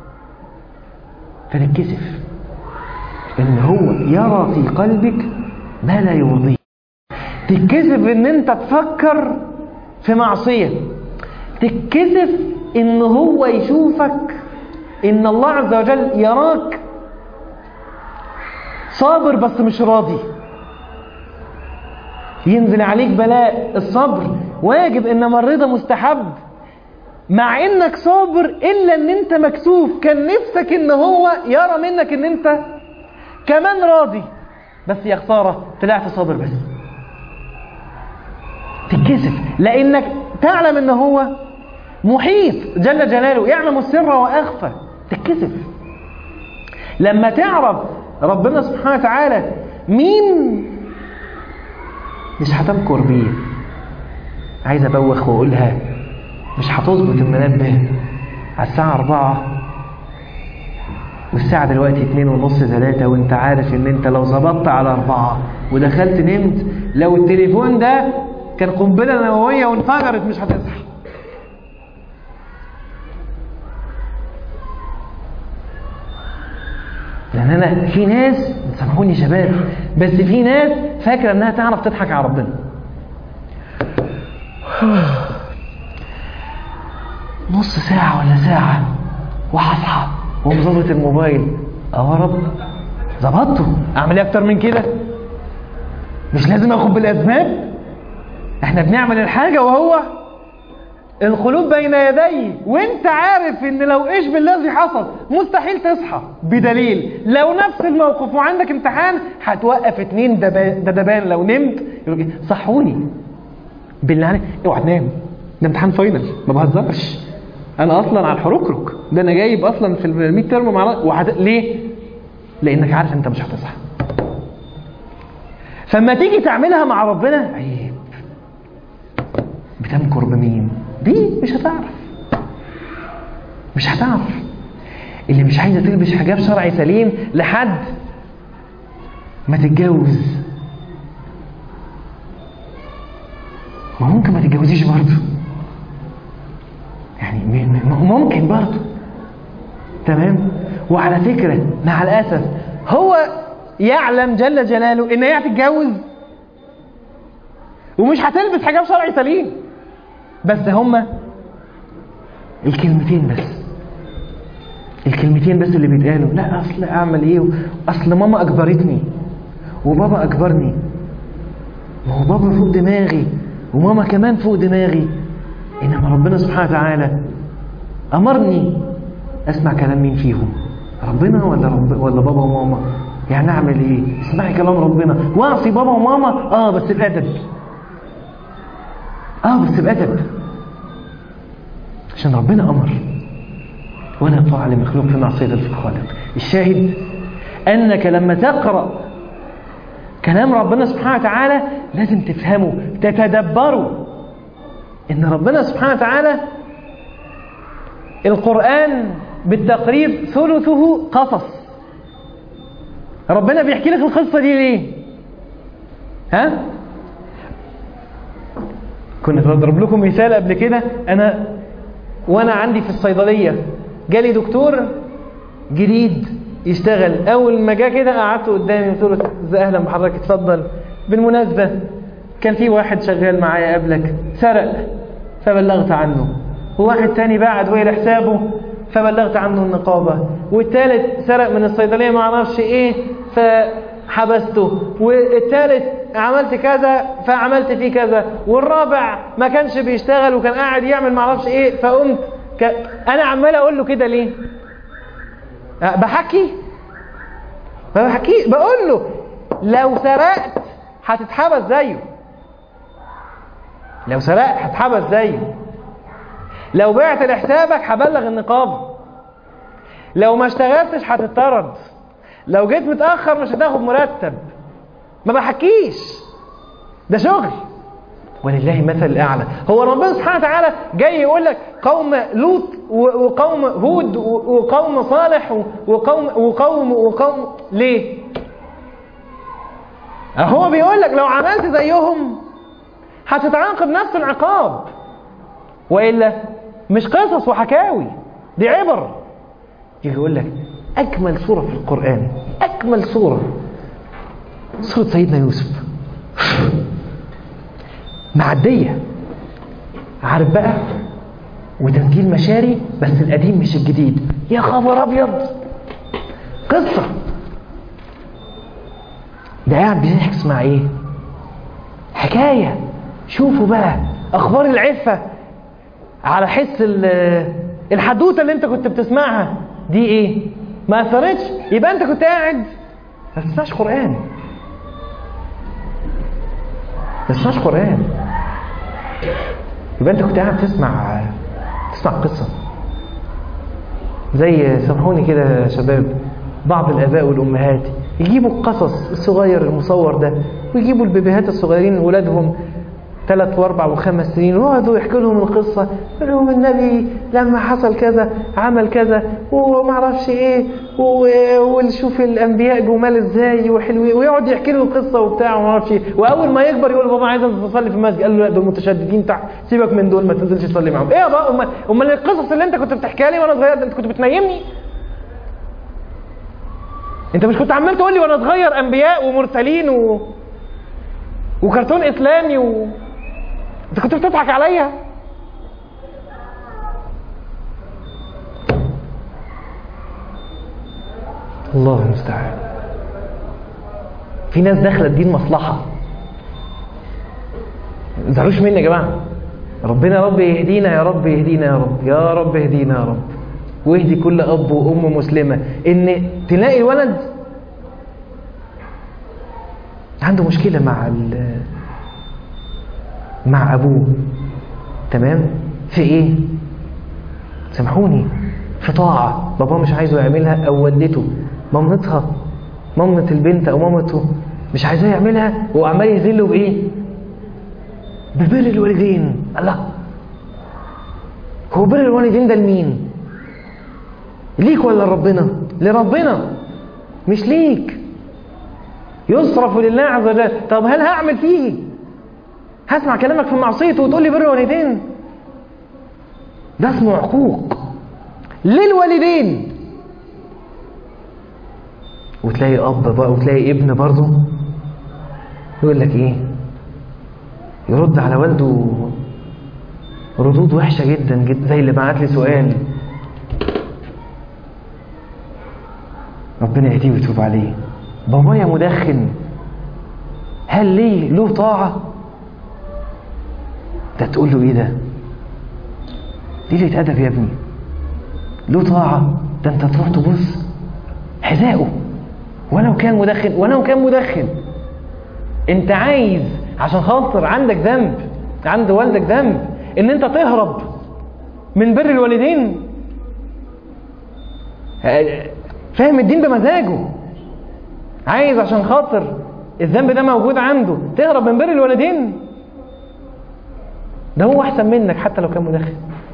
فتتكسف ان هو يرى في قلبك ما لا يرضيه تتكسف ان انت تفكر في معصيه تتكسف ان هو يشوفك ان الله عز وجل يراك صابر بس مش راضي ينزل عليك بلاء الصبر واجب انما الرضا مستحب مع انك صابر الا ان انت مكسوف كان نفسك ان هو يرى منك ان انت كمان راضي بس يا خساره طلعت صابر بس تتكسف لانك تعلم ان هو محيط جل جلاله يعلم السر واخفى تتكسف لما تعرف ربنا سبحانه وتعالى مين مش هتمكر بيه عايز ابوخ واقولها مش هتظبط المنبه على الساعة أربعة والساعة دلوقتي اتنين ونص تلاتة وانت عارف ان انت لو ظبطت على أربعة ودخلت نمت لو التليفون ده كان قنبلة نووية وانفجرت مش هتصحى لان انا في ناس سامحوني شباب بس في ناس فاكره انها تعرف تضحك على ربنا نص ساعة ولا ساعة وهصحى ومظبط الموبايل اه يا رب ظبطته اعمل ايه اكتر من كده مش لازم اخد بالاسباب احنا بنعمل الحاجة وهو القلوب بين يديه وانت عارف ان لو ايش بالذي حصل مستحيل تصحى بدليل لو نفس الموقف وعندك امتحان هتوقف اتنين دبان, دبان لو نمت يقول صحوني بالله عليك اوعى تنام ده امتحان فاينل ما بهزرش انا اصلا على الحركرك ده انا جايب اصلا في الميد ترم مع وحت... ليه لانك عارف انت مش هتصحى فما تيجي تعملها مع ربنا عيب بتمكر بمين دي مش هتعرف مش هتعرف اللي مش عايزه تلبس حجاب شرعي سليم لحد ما تتجوز ما ممكن ما تتجوزيش برضه يعني م- م- ممكن برضه تمام وعلى فكرة مع الأسف هو يعلم جل جلاله إن هي هتتجوز ومش هتلبس حجاب شرعي سليم بس هما الكلمتين بس الكلمتين بس اللي بيتقالوا لا اصل اعمل ايه اصل ماما اجبرتني وبابا اجبرني ما هو بابا فوق دماغي وماما كمان فوق دماغي انما ربنا سبحانه وتعالى امرني اسمع كلام مين فيهم ربنا ولا رب ولا بابا وماما يعني اعمل ايه اسمعي كلام ربنا واعصي بابا وماما اه بس بادب اه بس بادب عشان ربنا امر ولا طاعة لمخلوق في معصية الخالق الشاهد أنك لما تقرأ كلام ربنا سبحانه وتعالى لازم تفهمه تتدبره إن ربنا سبحانه وتعالى القرآن بالتقريب ثلثه قصص ربنا بيحكي لك القصة دي ليه ها كنا بضرب لكم مثال قبل كده أنا وأنا عندي في الصيدلية جالي دكتور جديد يشتغل اول ما جه كده قعدت قدامي قلت له اهلا بحضرتك اتفضل بالمناسبه كان في واحد شغال معايا قبلك سرق فبلغت عنه وواحد تاني باع ادويه لحسابه فبلغت عنه النقابه والتالت سرق من الصيدليه ما اعرفش ايه فحبسته والتالت عملت كذا فعملت فيه كذا والرابع ما كانش بيشتغل وكان قاعد يعمل ما اعرفش ايه فقمت ك... انا عمال اقول له كده ليه أه بحكي ما بحكي بقول له لو سرقت هتتحبس زيه لو سرقت هتتحبس زيه لو بعت لحسابك هبلغ النقابه لو ما اشتغلتش هتطرد لو جيت متاخر مش هتاخد مرتب ما بحكيش ده شغل ولله مثل الاعلى هو ربنا سبحانه وتعالى جاي يقول لك قوم لوط وقوم هود وقوم صالح وقوم وقوم وقوم ليه هو بيقول لك لو عملت زيهم هتتعاقب نفس العقاب والا مش قصص وحكاوي دي عبر يجي يقول لك اجمل سوره في القران اجمل سوره سوره سيدنا يوسف معدية عارف بقى وتسجيل مشاري بس القديم مش الجديد يا خبر ابيض قصة ده قاعد بيحكي اسمع ايه حكاية شوفوا بقى اخبار العفة على حس الحدوتة اللي انت كنت بتسمعها دي ايه ما اثرتش يبقى انت كنت قاعد ما بتسمعش قرآن ما تسمعش قرآن يبقى انت كنت قاعد تسمع تسمع قصة زي سامحوني كده يا شباب بعض الآباء والأمهات يجيبوا القصص الصغير المصور ده ويجيبوا البيبيهات الصغيرين ولادهم ثلاث واربع وخمس سنين ويقعدوا يحكوا لهم القصة يقول لهم النبي لما حصل كذا عمل كذا وما اعرفش ايه وشوف الانبياء جمال ازاي وحلوين ويقعد يحكي له القصة وبتاع وما اعرفش ايه واول ما يكبر يقول بابا عايز اصلي في المسجد قال له لا دول متشددين تحت سيبك من دول ما تنزلش تصلي معاهم ايه يا بابا امال امال القصص اللي انت كنت بتحكيها لي وانا صغير انت كنت بتنيمني انت مش كنت عمال تقول لي وانا صغير انبياء ومرسلين و... وكرتون اسلامي و... انت كنت بتضحك عليا الله المستعان في ناس داخله الدين مصلحه ما تزعلوش مني يا جماعه ربنا يا رب يهدينا يا رب يهدينا يا رب يا رب يهدينا يا رب واهدي كل اب وام مسلمه ان تلاقي الولد عنده مشكله مع مع ابوه تمام في ايه سامحوني في طاعة بابا مش عايزه يعملها أو والدته مامتها مامة البنت أو مامته مش عايزاه يعملها وعمال يذله بإيه؟ ببر الوالدين الله هو بر الوالدين ده لمين؟ ليك ولا لربنا؟ لربنا مش ليك يصرف لله عز وجل طب هل هعمل فيه هسمع كلامك في معصيته وتقول لي بر الوالدين ده اسمه عقوق للوالدين وتلاقي اب بقى وتلاقي ابن برضه يقول لك ايه يرد على والده ردود وحشه جدا جدا زي اللي بعت لي سؤال ربنا يهديه ويتوب عليه بابايا مدخن هل ليه له طاعة ده تقول له ايه ده ليه أدب يا ابني له طاعة ده انت تروح تبص حذائه ولو كان مدخن ولو كان مدخن انت عايز عشان خاطر عندك ذنب عند والدك ذنب ان انت تهرب من بر الوالدين فاهم الدين بمزاجه عايز عشان خاطر الذنب ده موجود عنده تهرب من بر الوالدين ده هو احسن منك حتى لو كان مدخن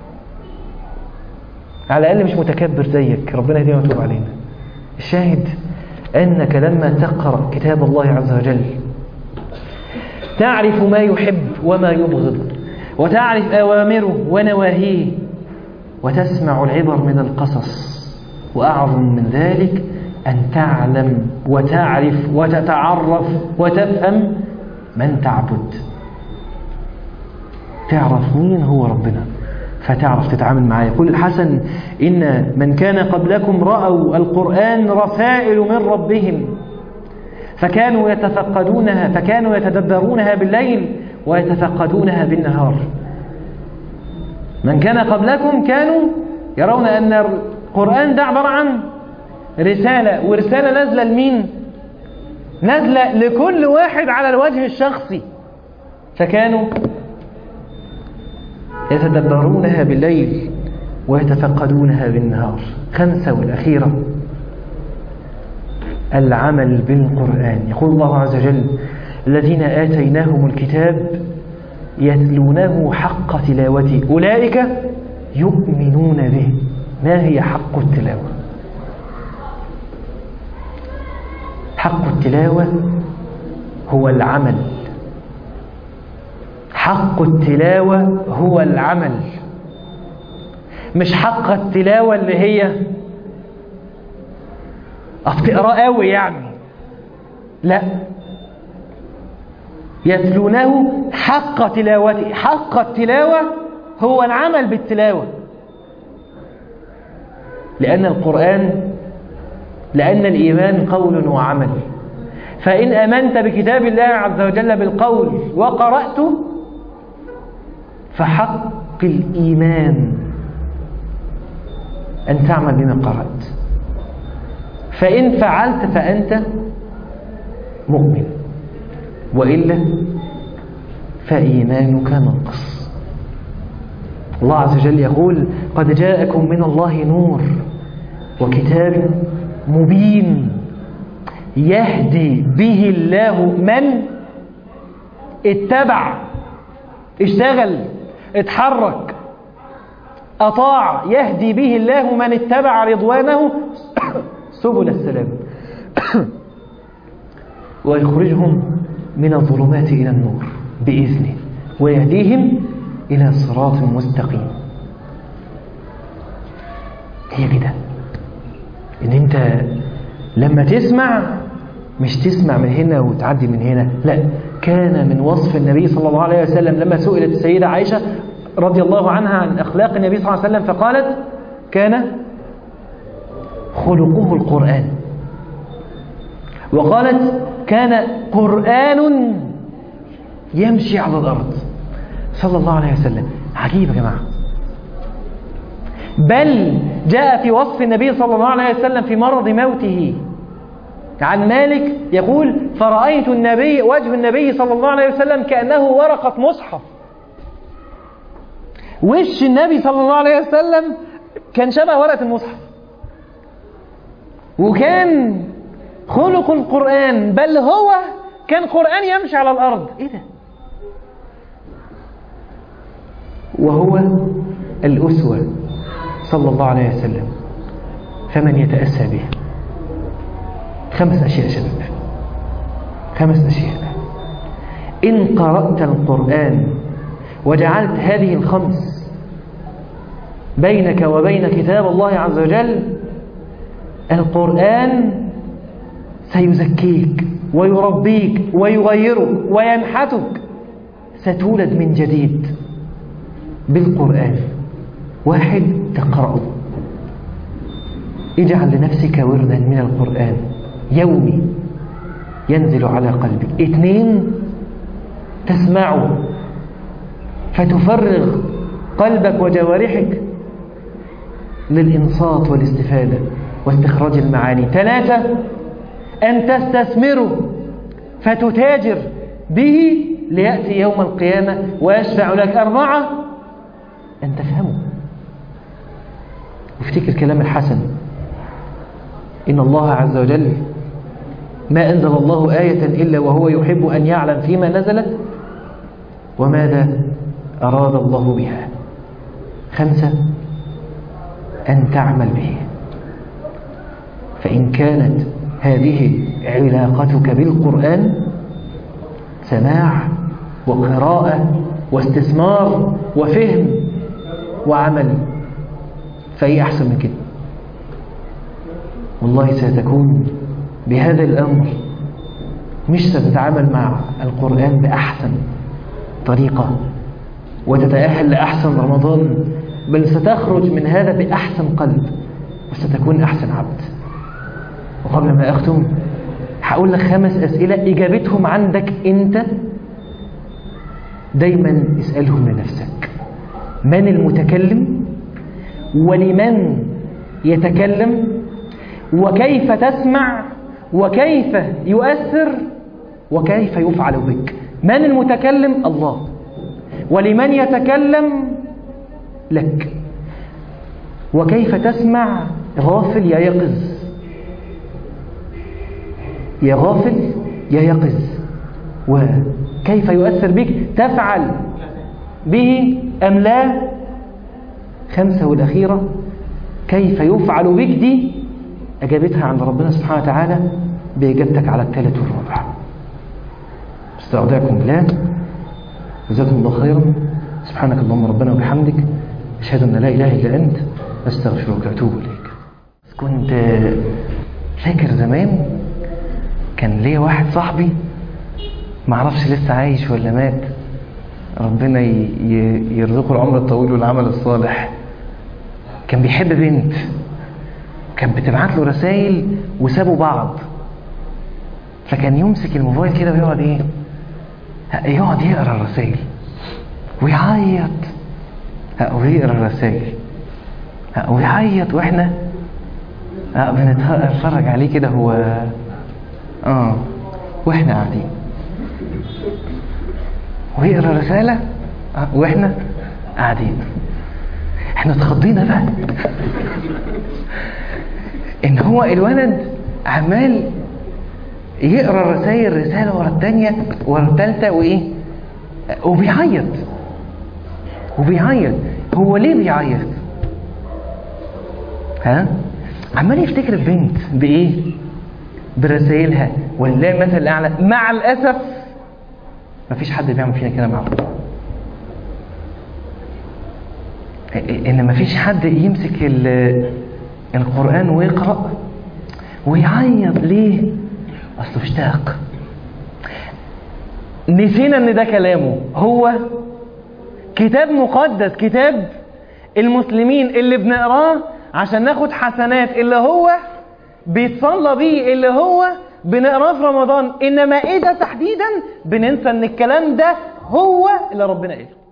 على الاقل مش متكبر زيك ربنا يهدينا ويتوب علينا الشاهد انك لما تقرا كتاب الله عز وجل تعرف ما يحب وما يبغض وتعرف اوامره ونواهيه وتسمع العبر من القصص واعظم من ذلك أن تعلم وتعرف وتتعرف وتفهم من تعبد تعرف مين هو ربنا فتعرف تتعامل معاه يقول الحسن إن من كان قبلكم رأوا القرآن رسائل من ربهم فكانوا يتفقدونها فكانوا يتدبرونها بالليل ويتفقدونها بالنهار من كان قبلكم كانوا يرون أن القرآن ده عبارة عن رسالة ورسالة نازلة لمين نازلة لكل واحد على الوجه الشخصي فكانوا يتدبرونها بالليل ويتفقدونها بالنهار خمسة والأخيرة العمل بالقرآن يقول الله عز وجل الذين آتيناهم الكتاب يتلونه حق تلاوته أولئك يؤمنون به ما هي حق التلاوة حق التلاوة هو العمل حق التلاوة هو العمل مش حق التلاوة اللي هي بتقرا قوي يعني لا يتلونه حق تلاوته حق التلاوة هو العمل بالتلاوة لأن القرآن لأن الإيمان قول وعمل فإن أمنت بكتاب الله عز وجل بالقول وقرأته فحق الإيمان أن تعمل بما قرأت فإن فعلت فأنت مؤمن وإلا فإيمانك نقص الله عز وجل يقول قد جاءكم من الله نور وكتاب مبين يهدي به الله من اتبع اشتغل اتحرك أطاع يهدي به الله من اتبع رضوانه سبل السلام ويخرجهم من الظلمات إلى النور بإذنه ويهديهم إلى صراط مستقيم هي كده إن أنت لما تسمع مش تسمع من هنا وتعدي من هنا لا كان من وصف النبي صلى الله عليه وسلم لما سئلت السيدة عائشة رضي الله عنها عن أخلاق النبي صلى الله عليه وسلم فقالت كان خلقه القرآن وقالت كان قرآن يمشي على الأرض صلى الله عليه وسلم عجيب يا جماعة بل جاء في وصف النبي صلى الله عليه وسلم في مرض موته عن مالك يقول فرأيت النبي وجه النبي صلى الله عليه وسلم كأنه ورقة مصحف وش النبي صلى الله عليه وسلم كان شبه ورقة المصحف وكان خلق القرآن بل هو كان قرآن يمشي على الأرض إيه ده وهو الأسوة صلى الله عليه وسلم فمن يتأسى به خمس أشياء شباب خمس أشياء إن قرأت القرآن وجعلت هذه الخمس بينك وبين كتاب الله عز وجل القرآن سيزكيك ويربيك ويغيرك وينحتك ستولد من جديد بالقرآن واحد تقرأه اجعل لنفسك وردا من القرآن يومي ينزل على قلبك اثنين تسمعه فتفرغ قلبك وجوارحك للإنصات والاستفادة واستخراج المعاني ثلاثة أن تستثمره فتتاجر به ليأتي يوم القيامة ويشفع لك أربعة أن تفهمه وافتكر كلام الحسن إن الله عز وجل ما أنزل الله آية إلا وهو يحب أن يعلم فيما نزلت وماذا أراد الله بها خمسة أن تعمل به فإن كانت هذه علاقتك بالقرآن سماع وقراءة واستثمار وفهم وعمل فهي أحسن من كده والله ستكون بهذا الأمر مش ستتعامل مع القرآن بأحسن طريقة وتتأهل لأحسن رمضان بل ستخرج من هذا بأحسن قلب وستكون أحسن عبد وقبل ما أختم هقول لك خمس أسئلة إجابتهم عندك أنت دايما اسألهم لنفسك من المتكلم ولمن يتكلم وكيف تسمع وكيف يؤثر وكيف يفعل بك من المتكلم الله ولمن يتكلم لك وكيف تسمع غافل يا يقظ يا غافل يا يقظ وكيف يؤثر بك تفعل به أم لا خمسة والأخيرة كيف يفعل بك دي أجابتها عند ربنا سبحانه وتعالى بإجابتك على الثالث والرابع استودعكم بالله جزاكم الله خيرا سبحانك اللهم ربنا وبحمدك أشهد أن لا إله إلا أنت أستغفرك وأتوب إليك كنت فاكر زمان كان ليا واحد صاحبي معرفش لسه عايش ولا مات ربنا يرزقه العمر الطويل والعمل الصالح كان بيحب بنت كانت بتبعت له رسائل وسابوا بعض فكان يمسك الموبايل كده ويقعد ايه يقعد يقرا الرسائل ويعيط ويقرا الرسائل ويعيط واحنا بنتفرج عليه كده هو اه واحنا قاعدين ويقرا رساله آه. واحنا قاعدين احنا اتخضينا بقى ان هو الولد عمال يقرا الرسائل رساله ورا الثانيه ورا الثالثه وايه وبيعيط وبيعيط هو ليه بيعيط ها عمال يفتكر البنت بايه برسائلها ولله المثل الاعلى مع الاسف مفيش حد بيعمل فينا كده مع بعض ان مفيش حد يمسك القران ويقرا ويعيط ليه اصله اشتاق نسينا ان ده كلامه هو كتاب مقدس كتاب المسلمين اللي بنقراه عشان ناخد حسنات اللي هو بيتصلى بيه اللي هو بنقراه في رمضان انما ايه ده تحديدا بننسى ان الكلام ده هو اللي ربنا قاله